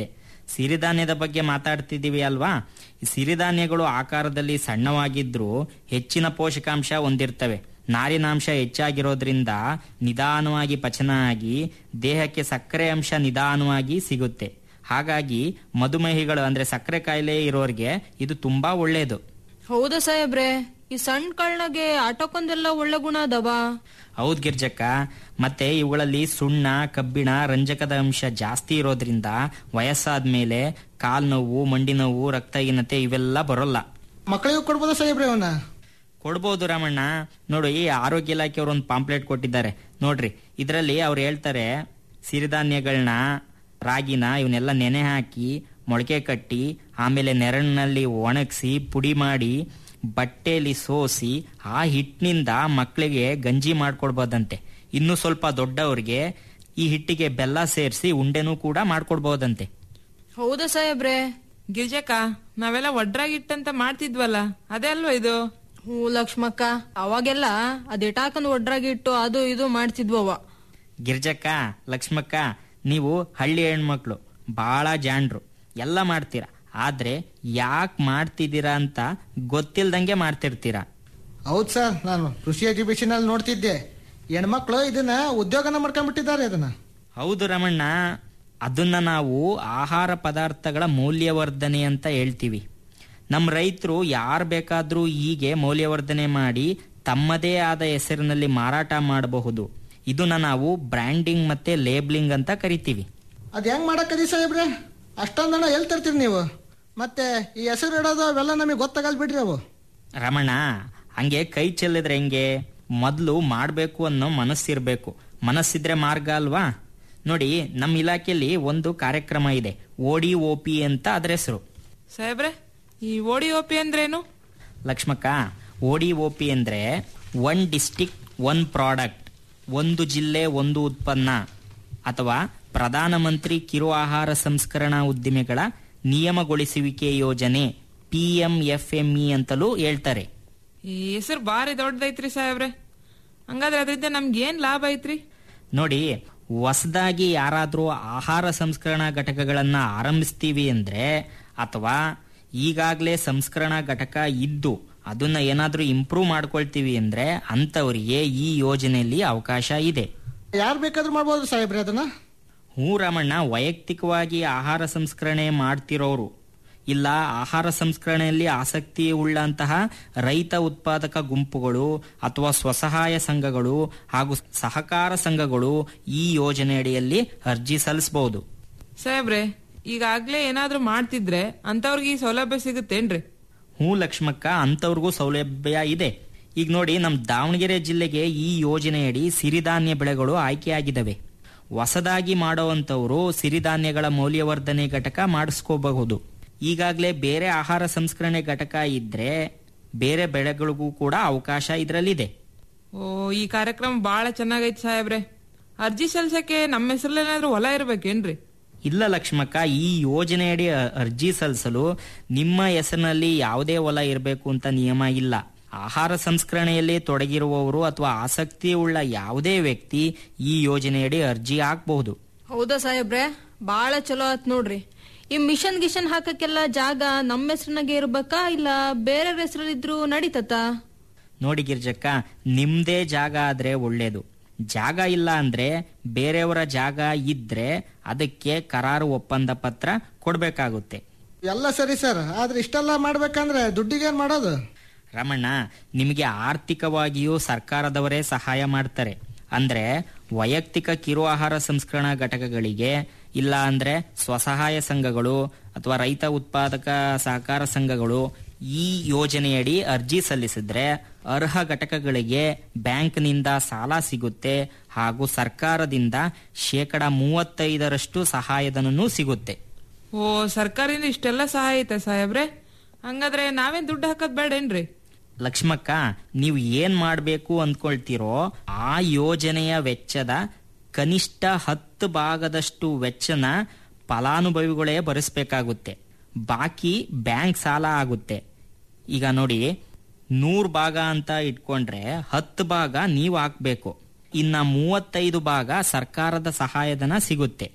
ಸಿರಿಧಾನ್ಯದ ಬಗ್ಗೆ ಮಾತಾಡ್ತಿದ್ದೀವಿ ಅಲ್ವಾ ಈ ಸಿರಿಧಾನ್ಯಗಳು ಆಕಾರದಲ್ಲಿ ಸಣ್ಣವಾಗಿದ್ರೂ ಹೆಚ್ಚಿನ ಪೋಷಕಾಂಶ ಹೊಂದಿರ್ತವೆ ನಾರಿನಾಂಶ ಹೆಚ್ಚಾಗಿರೋದ್ರಿಂದ ನಿಧಾನವಾಗಿ ಪಚನ ಆಗಿ ದೇಹಕ್ಕೆ ಸಕ್ಕರೆ ಅಂಶ ನಿಧಾನವಾಗಿ ಸಿಗುತ್ತೆ ಹಾಗಾಗಿ ಮಧುಮೇಹಿಗಳು ಅಂದ್ರೆ ಸಕ್ಕರೆ ಕಾಯಿಲೆ ಇರೋರಿಗೆ ಇದು ತುಂಬಾ ಒಳ್ಳೆಯದು ಹೌದಾ ಸಾಹೇಬ್ರೆ ಈ ಸಣ್ಣ ಕಳ್ಳಗೆ ಆಟೋಕೊಂದೆಲ್ಲ ಒಳ್ಳೆ ಗುಣ ಅದಾವ ಹೌದ್ ಗಿರ್ಜಕ್ಕ ಮತ್ತೆ ಇವುಗಳಲ್ಲಿ ಸುಣ್ಣ ಕಬ್ಬಿಣ ರಂಜಕದ ಅಂಶ ಜಾಸ್ತಿ ಇರೋದ್ರಿಂದ ವಯಸ್ಸಾದ್ಮೇಲೆ ಕಾಲ್ ನೋವು ಮಂಡಿ ನೋವು ರಕ್ತಹೀನತೆ ಇವೆಲ್ಲ ಬರೋಲ್ಲ ಮಕ್ಕಳಿಗೂ ಕೊಡ್ಬೋದಾ ಸಾಹೇಬ್ರೆ ಅವನ್ನ ಕೊಡ್ಬೋದು ರಾಮಣ್ಣ ನೋಡು ಈ ಆರೋಗ್ಯ ಇಲಾಖೆಯವರು ಒಂದು ಪಾಂಪ್ಲೆಟ್ ಕೊಟ್ಟಿದ್ದಾರೆ ನೋಡ್ರಿ ಇದರಲ್ಲಿ ಅವ್ರು ಹೇಳ್ತಾರೆ ಸಿರಿಧಾನ್ಯಗಳನ್ನ ರಾಗಿನ ಇವನ್ನೆಲ್ಲ ನೆನೆ ಹಾಕಿ ಮೊಳಕೆ ಕಟ್ಟಿ ಆಮೇಲೆ ನೆರಳಿನಲ್ಲಿ ಒಣಗಿಸಿ ಪುಡಿ ಮಾಡಿ ಬಟ್ಟೆಯಲ್ಲಿ ಸೋಸಿ ಆ ಹಿಟ್ಟಿನಿಂದ ಮಕ್ಕಳಿಗೆ ಗಂಜಿ ಮಾಡ್ಕೊಡ್ಬೋದಂತೆ ಇನ್ನು ಸ್ವಲ್ಪ ದೊಡ್ಡವ್ರಿಗೆ ಈ ಹಿಟ್ಟಿಗೆ ಬೆಲ್ಲ ಸೇರಿಸಿ ಉಂಡೆನೂ ಕೂಡ ಮಾಡ್ಕೊಡ್ಬೋದಂತೆ ಹೌದಾ ಸಾಹೇಬ್ರೆ ಗಿರ್ಜಕ್ಕ ನಾವೆಲ್ಲ ಒಡ್ರಾಗಿಟ್ಟಂತ ಮಾಡ್ತಿದ್ವಲ್ಲ ಅದೇ ಅಲ್ವಾ ಇದು ಹ್ಞೂ ಲಕ್ಷ್ಮಕ್ಕ ಅವಾಗೆಲ್ಲ ಅದಿಟಾಕಂದ್ ಒಡ್ರಾಗಿಟ್ಟು ಅದು ಇದು ಮಾಡ್ತಿದ್ವವ ಗಿರ್ಜಕ್ಕ ಲಕ್ಷ್ಮಕ್ಕ ನೀವು ಹಳ್ಳಿ ಹೆಣ್ಮಕ್ಳು ಬಹಳ ಜಾಣ್ರು ಎಲ್ಲ ಮಾಡ್ತೀರಾ ಆದ್ರೆ ಯಾಕೆ ಮಾಡ್ತಿದ್ದೀರಾ ಅಂತ ಗೊತ್ತಿಲ್ದಂಗೆ ಮಾಡ್ತಿರ್ತೀರಾ ಹೌದ್ ಸರ್ ನಾನು ಕೃಷಿ ಎಜುಕೇಶನ್ ಅಲ್ಲಿ ನೋಡ್ತಿದ್ದೆ ಹೆಣ್ಮಕ್ಳು ಇದನ್ನ ಉದ್ಯೋಗನ ಮಾಡ್ಕೊಂಡ್ಬಿಟ್ಟಿದ್ದಾರೆ ಅದನ್ನ ಹೌದು ರಮಣ್ಣ ಅದನ್ನ ನಾವು ಆಹಾರ ಪದಾರ್ಥಗಳ ಮೌಲ್ಯವರ್ಧನೆ ಅಂತ ಹೇಳ್ತೀವಿ ನಮ್ಮ ರೈತರು ಯಾರು ಬೇಕಾದ್ರೂ ಹೀಗೆ ಮೌಲ್ಯವರ್ಧನೆ ಮಾಡಿ ತಮ್ಮದೇ ಆದ ಹೆಸರಿನಲ್ಲಿ ಮಾರಾಟ ಮಾಡಬಹುದು ಇದನ್ನ ನಾವು ಬ್ರ್ಯಾಂಡಿಂಗ್ ಮತ್ತೆ ಲೇಬ್ಲಿಂಗ್ ಅಂತ ಕರಿತೀವಿ ಅದ್ ಹೆಂಗ್ ಮಾಡಕ್ಕದಿ ಸಾಹೇಬ್ರೆ ಅಷ್ಟೊಂದನ ಎಲ್ಲಿ ತರ್ತೀರಿ ನೀವು ಮತ್ತೆ ಈ ಹೆಸರು ಇಡೋದು ಅವೆಲ್ಲ ನಮಗೆ ಗೊತ್ತಾಗಲ್ ಬಿಡ್ರಿ ಅವು ರಮಣ ಹಂಗೆ ಕೈ ಚೆಲ್ಲಿದ್ರೆ ಹೆಂಗೆ ಮೊದಲು ಮಾಡಬೇಕು ಅನ್ನೋ ಮನಸ್ಸಿರ್ಬೇಕು ಮನಸ್ಸಿದ್ರೆ ಮಾರ್ಗ ಅಲ್ವಾ ನೋಡಿ ನಮ್ಮ ಇಲಾಖೆಯಲ್ಲಿ ಒಂದು ಕಾರ್ಯಕ್ರಮ ಇದೆ ಓಡಿ ಒ ಪಿ ಅಂತ ಅದ್ರ ಹೆಸರು ಸಾಹೇಬ್ರೆ ಈ ಓಡಿ ಓಪಿ ಅಂದ್ರೇನು ಲಕ್ಷ್ಮಕ್ಕ ಓಡಿ ಒ ಪಿ ಅಂದ್ರೆ ಒನ್ ಡಿಸ್ಟಿಕ್ ಒನ್ ಪ್ರಾಡಕ್ಟ್ ಒಂದು ಜಿಲ್ಲೆ ಒಂದು ಉತ್ಪನ್ನ ಅಥವಾ ಪ್ರಧಾನಮಂತ್ರಿ ಕಿರು ಆಹಾರ ಸಂಸ್ಕರಣಾ ಉದ್ದಿಮೆಗಳ ನಿಯಮಗೊಳಿಸುವಿಕೆ ಯೋಜನೆ P M F M E ಅಂತಲೂ ಹೇಳ್ತಾರೆ ಈ ಹೆಸರು ಬಾರಿ ದೊಡ್ಡದೈತ್ರಿ ಸಾಹೇಬ್ರೆ ಹಂಗಾದ್ರೆ ಅದರಿಂದ ನಮ್ಗೆ ಏನ್ ಲಾಭ ಐತ್ರಿ ನೋಡಿ ಹೊಸದಾಗಿ ಯಾರಾದ್ರೂ ಆಹಾರ ಸಂಸ್ಕರಣಾ ಘಟಕಗಳನ್ನ ಆರಂಭಿಸ್ತೀವಿ ಅಂದ್ರೆ ಅಥವಾ ಈಗಾಗಲೇ ಸಂಸ್ಕರಣಾ ಘಟಕ ಇದ್ದು ಅದನ್ನ ಏನಾದ್ರೂ ಇಂಪ್ರೂವ್ ಮಾಡ್ಕೊಳ್ತೀವಿ ಅಂದ್ರೆ ಅಂತವರಿಗೆ ಈ ಯೋಜನೆಯಲ್ಲಿ ಅವಕಾಶ ಇದೆ ಯಾರು ಬೇಕಾದ್ರೂ ಮಾಡ್ಬೋದು ಸಾಹೇಬ್ರೆ ಅದನ್ನ ಹೂ ರಮಣ್ಣ ವೈಯಕ್ತಿಕವಾಗಿ ಆಹಾರ ಸಂಸ್ಕರಣೆ ಮಾಡ್ತಿರೋರು ಇಲ್ಲ ಆಹಾರ ಸಂಸ್ಕರಣೆಯಲ್ಲಿ ಆಸಕ್ತಿ ಉಳ್ಳಂತಹ ರೈತ ಉತ್ಪಾದಕ ಗುಂಪುಗಳು ಅಥವಾ ಸ್ವಸಹಾಯ ಸಂಘಗಳು ಹಾಗೂ ಸಹಕಾರ ಸಂಘಗಳು ಈ ಯೋಜನೆಯಡಿಯಲ್ಲಿ ಅರ್ಜಿ ಸಲ್ಲಿಸಬಹುದು ಸಾಹೇಬ್ರೆ ಈಗಾಗ್ಲೇ ಏನಾದ್ರೂ ಮಾಡ್ತಿದ್ರೆ ಅಂತವ್ರಿಗೆ ಈ ಸೌಲಭ್ಯ ಸಿಗುತ್ತೇನ್ರಿ ಹೂ ಲಕ್ಷ್ಮಕ್ಕ ಅಂತವ್ರಿಗೂ ಸೌಲಭ್ಯ ಇದೆ ಈಗ ನೋಡಿ ನಮ್ಮ ದಾವಣಗೆರೆ ಜಿಲ್ಲೆಗೆ ಈ ಯೋಜನೆಯಡಿ ಸಿರಿಧಾನ್ಯ ಬೆಳೆಗಳು ಆಯ್ಕೆಯಾಗಿದ್ದಾವೆ ಹೊಸದಾಗಿ ಮಾಡೋವಂಥವ್ರು ಸಿರಿಧಾನ್ಯಗಳ ಮೌಲ್ಯವರ್ಧನೆ ಘಟಕ ಮಾಡಿಸ್ಕೋಬಹುದು ಈಗಾಗಲೇ ಬೇರೆ ಆಹಾರ ಸಂಸ್ಕರಣೆ ಘಟಕ ಇದ್ರೆ ಬೇರೆ ಬೆಳೆಗಳಿಗೂ ಕೂಡ ಅವಕಾಶ ಇದರಲ್ಲಿದೆ ಓ ಈ ಕಾರ್ಯಕ್ರಮ ಬಹಳ ಚೆನ್ನಾಗೈತಿ ಸಾಹೇಬ್ರೆ ಅರ್ಜಿ ಸಲ್ಸಕ್ಕೆ ನಮ್ಮ ಹೆಸರಲ್ಲಿ ಏನಾದ್ರೂ ಹೊಲ ಇರ್ಬೇಕೇನ್ರಿ ಇಲ್ಲ ಲಕ್ಷ್ಮಕ್ಕ ಈ ಯೋಜನೆಯಡಿ ಅ- ಅರ್ಜಿ ಸಲ್ಲಿಸಲು ನಿಮ್ಮ ಹೆಸರಿನಲ್ಲಿ ಯಾವುದೇ ಹೊಲ ಇರಬೇಕು ಅಂತ ನಿಯಮ ಇಲ್ಲ ಆಹಾರ ಸಂಸ್ಕರಣೆಯಲ್ಲಿ ತೊಡಗಿರುವವರು ಅಥವಾ ಆಸಕ್ತಿ ಉಳ್ಳ ಯಾವುದೇ ವ್ಯಕ್ತಿ ಈ ಯೋಜನೆಯಡಿ ಅರ್ಜಿ ಹಾಕಬಹುದು ಹೌದಾ ಸಾಹೇಬ್ರೆ ಬಾಳ ಚಲೋ ಆತ್ ನೋಡ್ರಿ ಈ ಮಿಷನ್ ಗಿಷನ್ ಹಾಕಕ್ಕೆಲ್ಲ ಜಾಗ ನಮ್ಮ ಹೆಸರಿನಾಗೆ ಇರ್ಬೇಕಾ ಇಲ್ಲ ಬೇರೆ ಹೆಸರಲ್ಲಿದ್ರು ನಡೀತತ ನೋಡಿ ಗಿರ್ಜಕ್ಕ ನಿಮ್ದೇ ಜಾಗ ಆದ್ರೆ ಒಳ್ಳೇದು ಜಾಗ ಇಲ್ಲ ಅಂದ್ರೆ ಬೇರೆಯವರ ಜಾಗ ಇದ್ರೆ ಅದಕ್ಕೆ ಕರಾರು ಒಪ್ಪಂದ ಪತ್ರ ಕೊಡ್ಬೇಕಾಗುತ್ತೆ ಎಲ್ಲ ಸರಿ ಸರ್ ಆದ್ರೆ ಇಷ್ಟೆಲ್ಲ ಮಾಡ್ಬೇಕಂದ್ರೆ ದುಡ್ಡಿಗೇನ್ ಮಾಡೋದು ರಮಣ್ಣ ನಿಮಗೆ ಆರ್ಥಿಕವಾಗಿಯೂ ಸರ್ಕಾರದವರೇ ಸಹಾಯ ಮಾಡ್ತಾರೆ ಅಂದ್ರೆ ವೈಯಕ್ತಿಕ ಕಿರು ಆಹಾರ ಸಂಸ್ಕರಣಾ ಘಟಕಗಳಿಗೆ ಇಲ್ಲ ಅಂದ್ರೆ ಸ್ವಸಹಾಯ ಸಂಘಗಳು ಅಥವಾ ರೈತ ಉತ್ಪಾದಕ ಸಹಕಾರ ಸಂಘಗಳು ಈ ಯೋಜನೆಯಡಿ ಅರ್ಜಿ ಸಲ್ಲಿಸಿದ್ರೆ ಅರ್ಹ ಘಟಕಗಳಿಗೆ ಬ್ಯಾಂಕ್ನಿಂದ ಸಾಲ ಸಿಗುತ್ತೆ ಹಾಗೂ ಸರ್ಕಾರದಿಂದ ಶೇಕಡ ಮೂವತ್ತೈದರಷ್ಟು ಸಹಾಯಧನನೂ ಸಿಗುತ್ತೆ ಓ ಸರ್ಕಾರದಿಂದ ಇಷ್ಟೆಲ್ಲ ಸಹಾಯ ಐತೆ ಸಾಹೇಬ್ರೆ ಹಂಗಾದ್ರೆ ನಾವೇನ್ ದುಡ್ಡು ಹಾಕೋದ್ ಬೇಡೇನ್ರಿ ಲಕ್ಷ್ಮಕ್ಕ ನೀವು ಏನ್ ಮಾಡ್ಬೇಕು ಅಂದ್ಕೊಳ್ತೀರೋ ಆ ಯೋಜನೆಯ ವೆಚ್ಚದ ಕನಿಷ್ಠ ಹತ್ತು ಭಾಗದಷ್ಟು ವೆಚ್ಚನ ಫಲಾನುಭವಿಗಳೇ ಭರಿಸ್ಬೇಕಾಗುತ್ತೆ ಬಾಕಿ ಬ್ಯಾಂಕ್ ಸಾಲ ಆಗುತ್ತೆ ಈಗ ನೋಡಿ ನೂರು ಭಾಗ ಅಂತ ಇಟ್ಕೊಂಡ್ರೆ ಹತ್ತು ಭಾಗ ನೀವು ಹಾಕ್ಬೇಕು ಇನ್ನ ಮೂವತ್ತೈದು ಭಾಗ ಸರ್ಕಾರದ ಸಹಾಯಧನ ಸಿಗುತ್ತೆ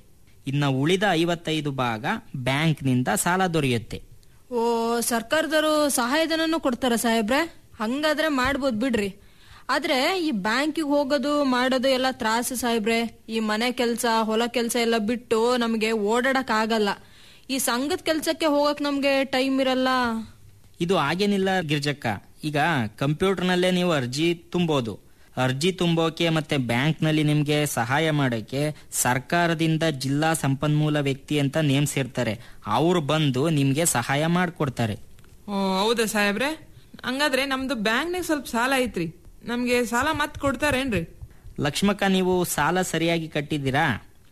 ಇನ್ನ ಉಳಿದ ಐವತ್ತೈದು ಭಾಗ ಬ್ಯಾಂಕ್ನಿಂದ ಸಾಲ ದೊರೆಯುತ್ತೆ ಓ ಸರ್ಕಾರದವರು ಸಹಾಯಧನನು ಕೊಡ್ತಾರ ಸಾಹೇಬ್ರೆ ಹಂಗಾದ್ರೆ ಮಾಡ್ಬೋದು ಬಿಡ್ರಿ ಆದ್ರೆ ಈ ಬ್ಯಾಂಕಿಗೆ ಹೋಗೋದು ಮಾಡೋದು ಎಲ್ಲ ತ್ರಾಸು ಸಾಹೇಬ್ರೆ ಈ ಮನೆ ಕೆಲ್ಸ ಹೊಲ ಕೆಲ್ಸ ಎಲ್ಲ ಬಿಟ್ಟು ನಮ್ಗೆ ಓಡಾಡಕ್ ಆಗಲ್ಲ ಈ ಸಂಘದ ಕೆಲ್ಸಕ್ಕೆ ಹೋಗಕ್ ನಮ್ಗೆ ಟೈಮ್ ಇರಲ್ಲ ಇದು ಹಾಗೇನಿಲ್ಲ ಗಿರ್ಜಕ್ಕ ಈಗ ಕಂಪ್ಯೂಟರ್ನಲ್ಲೇ ನೀವು ಅರ್ಜಿ ತುಂಬೋದು ಅರ್ಜಿ ತುಂಬೋಕೆ ಮತ್ತೆ ಬ್ಯಾಂಕ್ನಲ್ಲಿ ನಿಮ್ಗೆ ಸಹಾಯ ಮಾಡೋಕೆ ಸರ್ಕಾರದಿಂದ ಜಿಲ್ಲಾ ಸಂಪನ್ಮೂಲ ವ್ಯಕ್ತಿ ಅಂತ ನೇಮಿಸಿರ್ತಾರೆ ಅವ್ರು ಬಂದು ನಿಮ್ಗೆ ಸಹಾಯ ಮಾಡ್ಕೊಡ್ತಾರೆ ಓ ಹೌದಾ ಸಾಹೇಬ್ರೆ ಹಂಗಾದ್ರೆ ನಮ್ದು ಬ್ಯಾಂಕ್ನಾಗ ಸ್ವಲ್ಪ ಸಾಲ ಐತ್ರಿ ನಮ್ಗೆ ಸಾಲ ಮತ್ ಕೊಡ್ತಾರೇನ್ರಿ ಲಕ್ಷ್ಮಕ್ಕ ನೀವು ಸಾಲ ಸರಿಯಾಗಿ ಕಟ್ಟಿದ್ದೀರಾ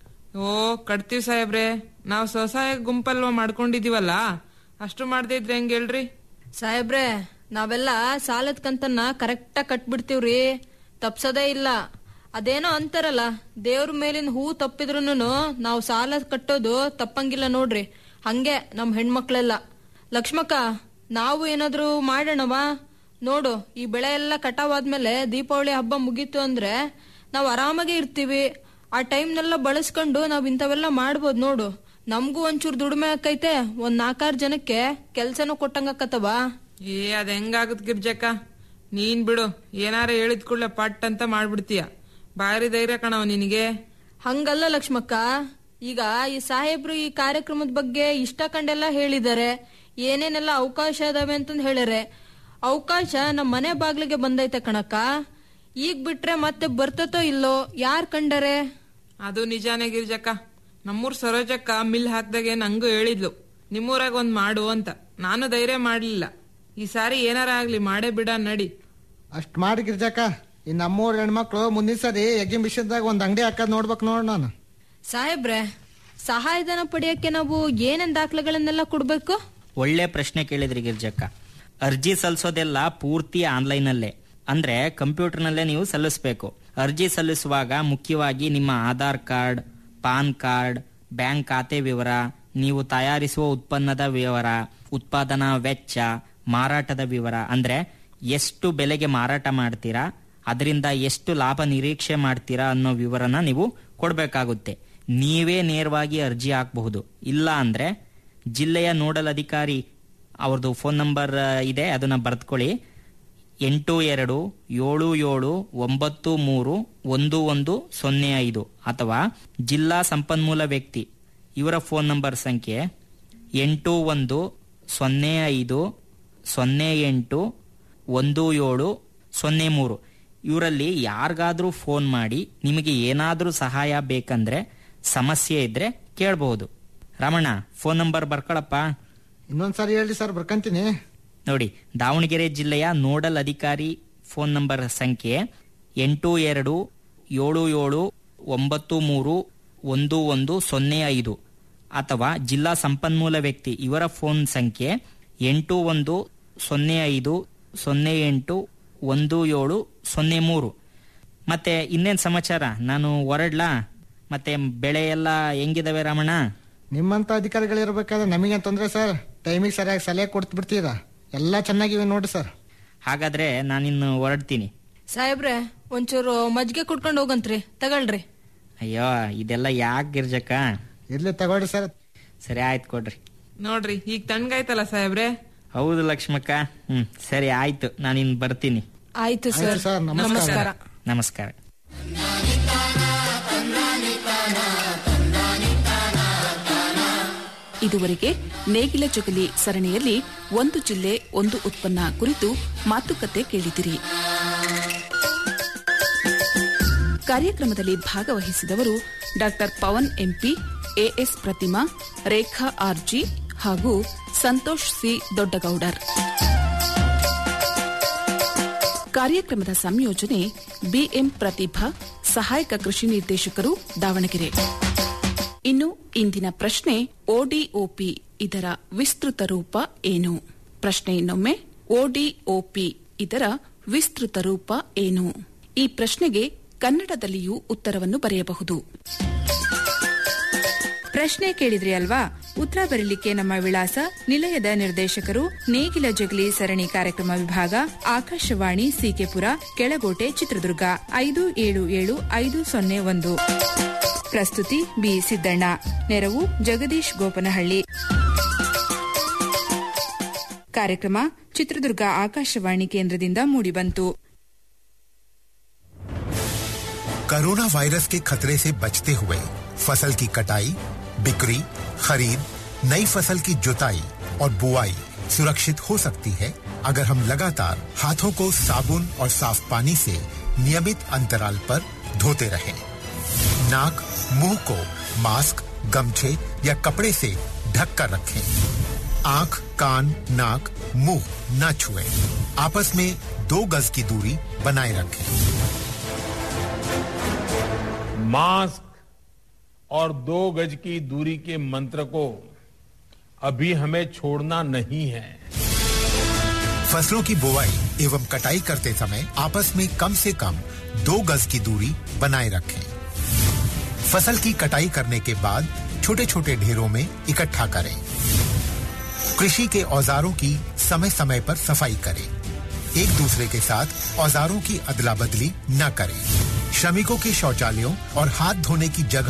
ಓ ಕಟ್ತೀವಿ ಸಾಹೇಬ್ರೆ ನಾವ್ ಸ್ವಸಹಾಯ ಗುಂಪಲ್ವ ಮಾಡ್ಕೊಂಡಿದೀವಲ್ಲ ಅಷ್ಟು ಮಾಡ್ದೇ ಇದ್ರೆ ಹೆಂಗ್ ಹೇಳ್ರಿ ಸಾಹೇಬ್ರೆ ನಾವೆಲ್ಲ ಸಾಲದ ಕಂತನ್ನ ಕರೆಕ್ಟಾಗಿ ಕಟ್ಬಿಡ್ತೀವ್ರಿ ತಪ್ಸೋದೇ ಇಲ್ಲ ಅದೇನೋ ಅಂತಾರಲ್ಲ ದೇವ್ರ ಮೇಲಿನ ಹೂ ತಪ್ಪಿದ್ರುನು ನಾವು ಸಾಲ ಕಟ್ಟೋದು ತಪ್ಪಂಗಿಲ್ಲ ನೋಡ್ರಿ ಹಂಗೆ ನಮ್ ಹೆಣ್ಮಕ್ಳೆಲ್ಲ ಲಕ್ಷ್ಮಕ್ಕ ನಾವು ಏನಾದ್ರೂ ಮಾಡೋಣವಾ ನೋಡು ಈ ಬೆಳೆ ಎಲ್ಲ ಕಟಾವಾದ್ಮೇಲೆ ದೀಪಾವಳಿ ಹಬ್ಬ ಮುಗೀತು ಅಂದ್ರೆ ನಾವು ಆರಾಮಾಗಿ ಇರ್ತೀವಿ ಆ ಟೈಮ್ನೆಲ್ಲ ಬಳಸ್ಕೊಂಡು ನಾವ್ ಇಂಥವೆಲ್ಲ ಮಾಡ್ಬೋದು ನೋಡು ನಮಗೂ ಒಂಚೂರು ದುಡಿಮೆ ಆಕೈತೆ ಒಂದ್ ನಾಲ್ಕಾರು ಜನಕ್ಕೆ ಕೆಲ್ಸನೂ ಕೊಟ್ಟಂಗಾಕತ್ತವಾ ಏ ಅದ್ ಹೆಂಗಾಗತ್ ಗಿರ್ಜಕ್ಕ ನೀನ್ ಬಿಡು ಏನಾರ ಹೇಳಿದ್ ಕೂಡ್ಲೆ ಪಟ್ ಅಂತ ಮಾಡ್ಬಿಡ್ತೀಯ ಭಾರಿ ಧೈರ್ಯ ಕಣವ ನಿನಗೆ ಹಂಗಲ್ಲ ಲಕ್ಷ್ಮಕ್ಕ ಈಗ ಈ ಸಾಹೇಬ್ರು ಈ ಕಾರ್ಯಕ್ರಮದ ಬಗ್ಗೆ ಇಷ್ಟ ಕಂಡೆಲ್ಲ ಹೇಳಿದ್ದಾರೆ ಏನೇನೆಲ್ಲ ಅವಕಾಶ ಇದಾವೆ ಅಂತಂದ್ ಹೇಳ್ಯಾರೆ ಅವಕಾಶ ನಮ್ಮ ಮನೆ ಬಾಗ್ಲಿಗೆ ಬಂದೈತೆ ಕಣಕ್ಕ ಈಗ ಬಿಟ್ರೆ ಮತ್ತೆ ಬರ್ತತೋ ಇಲ್ಲೋ ಯಾರ್ ಕಂಡರೆ ಅದು ನಿಜಾನೇ ಗಿರ್ಜಕ್ಕ ನಮ್ಮೂರ್ ಸರೋಜಕ್ಕ ಮಿಲ್ ಹಾಕ್ದಾಗೆ ನಂಗೂ ಹೇಳಿದ್ಲು ನಿಮ್ಮೂರಾಗ ಒಂದ್ ಮಾಡು ಅಂತ ನಾನು ಧೈರ್ಯ ಮಾಡ್ಲಿಲ್ಲ ಈ ಸಾರಿ ಏನಾರ ಆಗ್ಲಿ ಮಾಡೇ ಬಿಡ ನಡಿ ಅಷ್ಟ್ ಮಾಡಿ ಗಿರ್ಜಾಕ ಈ ನಮ್ಮೂರ್ ಹೆಣ್ಮಕ್ಳು ಮುಂದಿನ ಸರಿ ಎಕ್ಸಿಬಿಷನ್ದಾಗ ಒಂದ್ ಅಂಗಡಿ ಹಾಕದ್ ನೋಡ್ಬೇಕು ನೋಡ್ ನಾನು ಸಾಹೇಬ್ರೆ ಸಹಾಯಧನ ಪಡೆಯಕ್ಕೆ ನಾವು ಏನೇನ್ ದಾಖಲೆಗಳನ್ನೆಲ್ಲ ಕೊಡ್ಬೇಕು ಒಳ್ಳೆ ಪ್ರಶ್ನೆ ಕೇಳಿದ್ರಿ ಗಿರ್ಜಕ್ಕ ಅರ್ಜಿ ಸಲ್ಲಿಸೋದೆಲ್ಲ ಪೂರ್ತಿ ಆನ್ಲೈನಲ್ಲೇ ಅಂದ್ರೆ ಕಂಪ್ಯೂಟರ್ನಲ್ಲೇ ನೀವು ಸಲ್ಲಿಸಬೇಕು ಅರ್ಜಿ ಸಲ್ಲಿಸುವಾಗ ಮುಖ್ಯವಾಗಿ ನಿಮ್ಮ Aadhaar card PAN card bank ಖಾತೆ ವಿವರ ನೀವು ತಯಾರಿಸುವ ಉತ್ಪನ್ನದ ವಿವರ ಉತ್ಪಾದನಾ ವೆಚ್ಚ ಮಾರಾಟದ ವಿವರ ಅಂದ್ರೆ ಎಷ್ಟು ಬೆಲೆಗೆ ಮಾರಾಟ ಮಾಡ್ತೀರಾ ಅದರಿಂದ ಎಷ್ಟು ಲಾಭ ನಿರೀಕ್ಷೆ ಮಾಡ್ತೀರಾ ಅನ್ನೋ ವಿವರನ ನೀವು ಕೊಡಬೇಕಾಗುತ್ತೆ ನೀವೇ ನೇರವಾಗಿ ಅರ್ಜಿ ಹಾಕಬಹುದು ಇಲ್ಲ ಅಂದ್ರೆ ಜಿಲ್ಲೆಯ ನೋಡಲ್ ಅಧಿಕಾರಿ ಅವ್ರದ್ದು ಫೋನ್ ನಂಬರ್ ಇದೆ ಅದನ್ನ ಬರ್ತ್ಕೊಳ್ಳಿ ಎಂಟು ಎರಡು ಏಳು ಏಳು ಒಂಬತ್ತು ಮೂರು ಒಂದು ಒಂದು ಸೊನ್ನೆ ಐದು ಅಥವಾ ಜಿಲ್ಲಾ ಸಂಪನ್ಮೂಲ ವ್ಯಕ್ತಿ ಇವರ ಫೋನ್ ನಂಬರ್ ಸಂಖ್ಯೆ ಎಂಟು ಒಂದು ಸೊನ್ನೆ ಐದು ಸೊನ್ನೆ ಎಂಟು ಒಂದು ಏಳು ಸೊನ್ನೆ ಮೂರು ಇವರಲ್ಲಿ ಯಾರಿಗಾದ್ರೂ ಫೋನ್ ಮಾಡಿ ನಿಮಗೆ ಏನಾದರೂ ಸಹಾಯ ಬೇಕಂದ್ರೆ ಸಮಸ್ಯೆ ಇದ್ರೆ ಕೇಳಬಹುದು ರಮಣ ಫೋನ್ ನಂಬರ್ ಬರ್ಕೊಳಪ್ಪ ಇನ್ನೊಂದ್ಸರಿ ಹೇಳಿ ಸರ್ ಬರ್ಕಂತೀನಿ ನೋಡಿ ದಾವಣಗೆರೆ ಜಿಲ್ಲೆಯ ನೋಡಲ್ ಅಧಿಕಾರಿ ಫೋನ್ ನಂಬರ್ ಸಂಖ್ಯೆ ಎಂಟು ಎರಡು ಏಳು ಏಳು ಒಂಬತ್ತು ಮೂರು ಒಂದು ಒಂದು ಸೊನ್ನೆ ಐದು ಅಥವಾ ಜಿಲ್ಲಾ ಸಂಪನ್ಮೂಲ ವ್ಯಕ್ತಿ ಇವರ ಫೋನ್ ಸಂಖ್ಯೆ ಎಂಟು ಒಂದು ಸೊನ್ನೆ ಐದು ಸೊನ್ನೆ ಎಂಟು ಒಂದು ಏಳು ಸೊನ್ನೆ ಮೂರು ಮತ್ತೆ ಇನ್ನೇನ್ ಸಮಾಚಾರ ನಾನು ಹೊರಡ್ಲಾ ಮತ್ತೆ ಬೆಳೆ ಎಲ್ಲ ಹೆಂಗಿದಾವೆ ರಮಣ ನಿಮ್ಮಂತ ಅಧಿಕಾರಿಗಳಿರ್ಬೇಕಾದ್ರೆ ನಮಗೆ ತೊಂದ್ರೆ ಸರ್ ಟೈಮಿಗೆ ಸರಿಯಾಗಿ ಸಲಹೆ ಕೊಡ್ತು ಬಿಡ್ತೀರ ಎಲ್ಲ ಚೆನ್ನಾಗಿವೆ ನೋಡಿ ಸರ್ ಹಾಗಾದ್ರೆ ನಾನಿನ್ನು ಹೊರಡ್ತೀನಿ ಸಾಹೇಬ್ರೆ ಒಂಚೂರು ಮಜ್ಜಿಗೆ ಕುಡ್ಕೊಂಡು ಹೋಗಂತ್ರಿ ತಗೊಳ್ರಿ ಅಯ್ಯೋ ಇದೆಲ್ಲ ಯಾಕೆ ಗಿರ್ಜಕ್ಕ ಇರ್ಲಿ ತಗೊಳ್ರಿ ಸರ್ ಸರಿ ಆಯ್ತು ಕೊಡ್ರಿ ನೋಡ್ರಿ ಈಗ ತಣ್ಣಗಾಯ್ತಲ್ಲ ಸಾಹೇಬ್ರೆ ಹೌದು ಲಕ್ಷ್ಮಕ್ಕ ಹ್ಮ್ ಸರಿ ಆಯ್ತು ನಾನಿನ್ ಬರ್ತೀನಿ ಆಯ್ತು ಸರ್ ಆಯ್ತು ಸರ್, ನಮಸ್ಕಾರ. ನಮಸ್ಕಾರ ನಮಸ್ಕಾರ ಇದುವರೆಗೆ ನೇಗಿಲ ಜೊಗಲಿ ಸರಣಿಯಲ್ಲಿ ಒಂದು ಜಿಲ್ಲೆ ಒಂದು ಉತ್ಪನ್ನ ಕುರಿತು ಮಾತುಕತೆ ಕೇಳಿದಿರಿ ಕಾರ್ಯಕ್ರಮದಲ್ಲಿ ಭಾಗವಹಿಸಿದವರು doctor Pavan M P A S Pratima Rekha R G ಹಾಗೂ ಸಂತೋಷ್ ಸಿ ದೊಡ್ಡಗೌಡರ್ ಕಾರ್ಯಕ್ರಮದ ಸಂಯೋಜನೆ ಬಿಎಂ ಪ್ರತಿಭಾ ಸಹಾಯಕ ಕೃಷಿ ನಿರ್ದೇಶಕರು ದಾವಣಗೆರೆ ಇನ್ನು ಇಂದಿನ ಪ್ರಶ್ನೆ ಒಡಿಒಪಿ ಇದರ ವಿಸ್ತೃತ ರೂಪ ಏನು ಪ್ರಶ್ನೆ ಇನ್ನೊಮ್ಮೆ ಒಡಿಒಪಿ ಇದರ ವಿಸ್ತೃತ ರೂಪ ಏನು ಈ ಪ್ರಶ್ನೆಗೆ ಕನ್ನಡದಲ್ಲಿಯೂ ಉತ್ತರವನ್ನು ಬರೆಯಬಹುದು ಪ್ರಶ್ನೆ ಕೇಳಿದ್ರಿ ಅಲ್ವಾ ಉತ್ತರ ಬರಲಿಕ್ಕೆ ನಮ್ಮ ವಿಳಾಸ ನಿಲಯದ ನಿರ್ದೇಶಕರು ನೇಗಿಲ ಜಗಲಿ ಸರಣಿ ಕಾರ್ಯಕ್ರಮ ವಿಭಾಗ ಆಕಾಶವಾಣಿ ಸಿಕೆಪುರ ಕೆಳಗೋಟೆ ಚಿತ್ರದುರ್ಗ ಐದು ಏಳು ಏಳು ಐದು ಸೊನ್ನೆ ಒಂದು ಪ್ರಸ್ತುತಿ ಬಿ ಸಿದ್ದಣ್ಣ ನೆರವು ಜಗದೀಶ್ ಗೋಪನಹಳ್ಳಿ ಕಾರ್ಯಕ್ರಮ ಚಿತ್ರದುರ್ಗ ಆಕಾಶವಾಣಿ ಕೇಂದ್ರದಿಂದ ಮೂಡಿಬಂತು कोरोना वायरस के खतरे से बचते हुए फसल की कटाई बिक्री खरीद नई फसल की जुताई और बुआई सुरक्षित हो सकती है अगर हम लगातार हाथों को साबुन और साफ पानी से नियमित अंतराल पर धोते रहें। नाक मुंह को मास्क गमछे या कपड़े से ढक कर रखें आंख कान नाक मुंह न छुएं। आपस में दो गज की दूरी बनाए रखें मास्क और दो गज की दूरी के मंत्र को अभी हमें छोड़ना नहीं है फसलों की बुवाई एवं कटाई करते समय आपस में कम से कम दो गज की दूरी बनाए रखें फसल की कटाई करने के बाद छोटे छोटे ढेरों में इकट्ठा करें कृषि के औजारों की समय समय पर सफाई करें एक दूसरे के साथ औजारों की अदला बदली न करें श्रमिकों के शौचालयों और हाथ धोने की जगह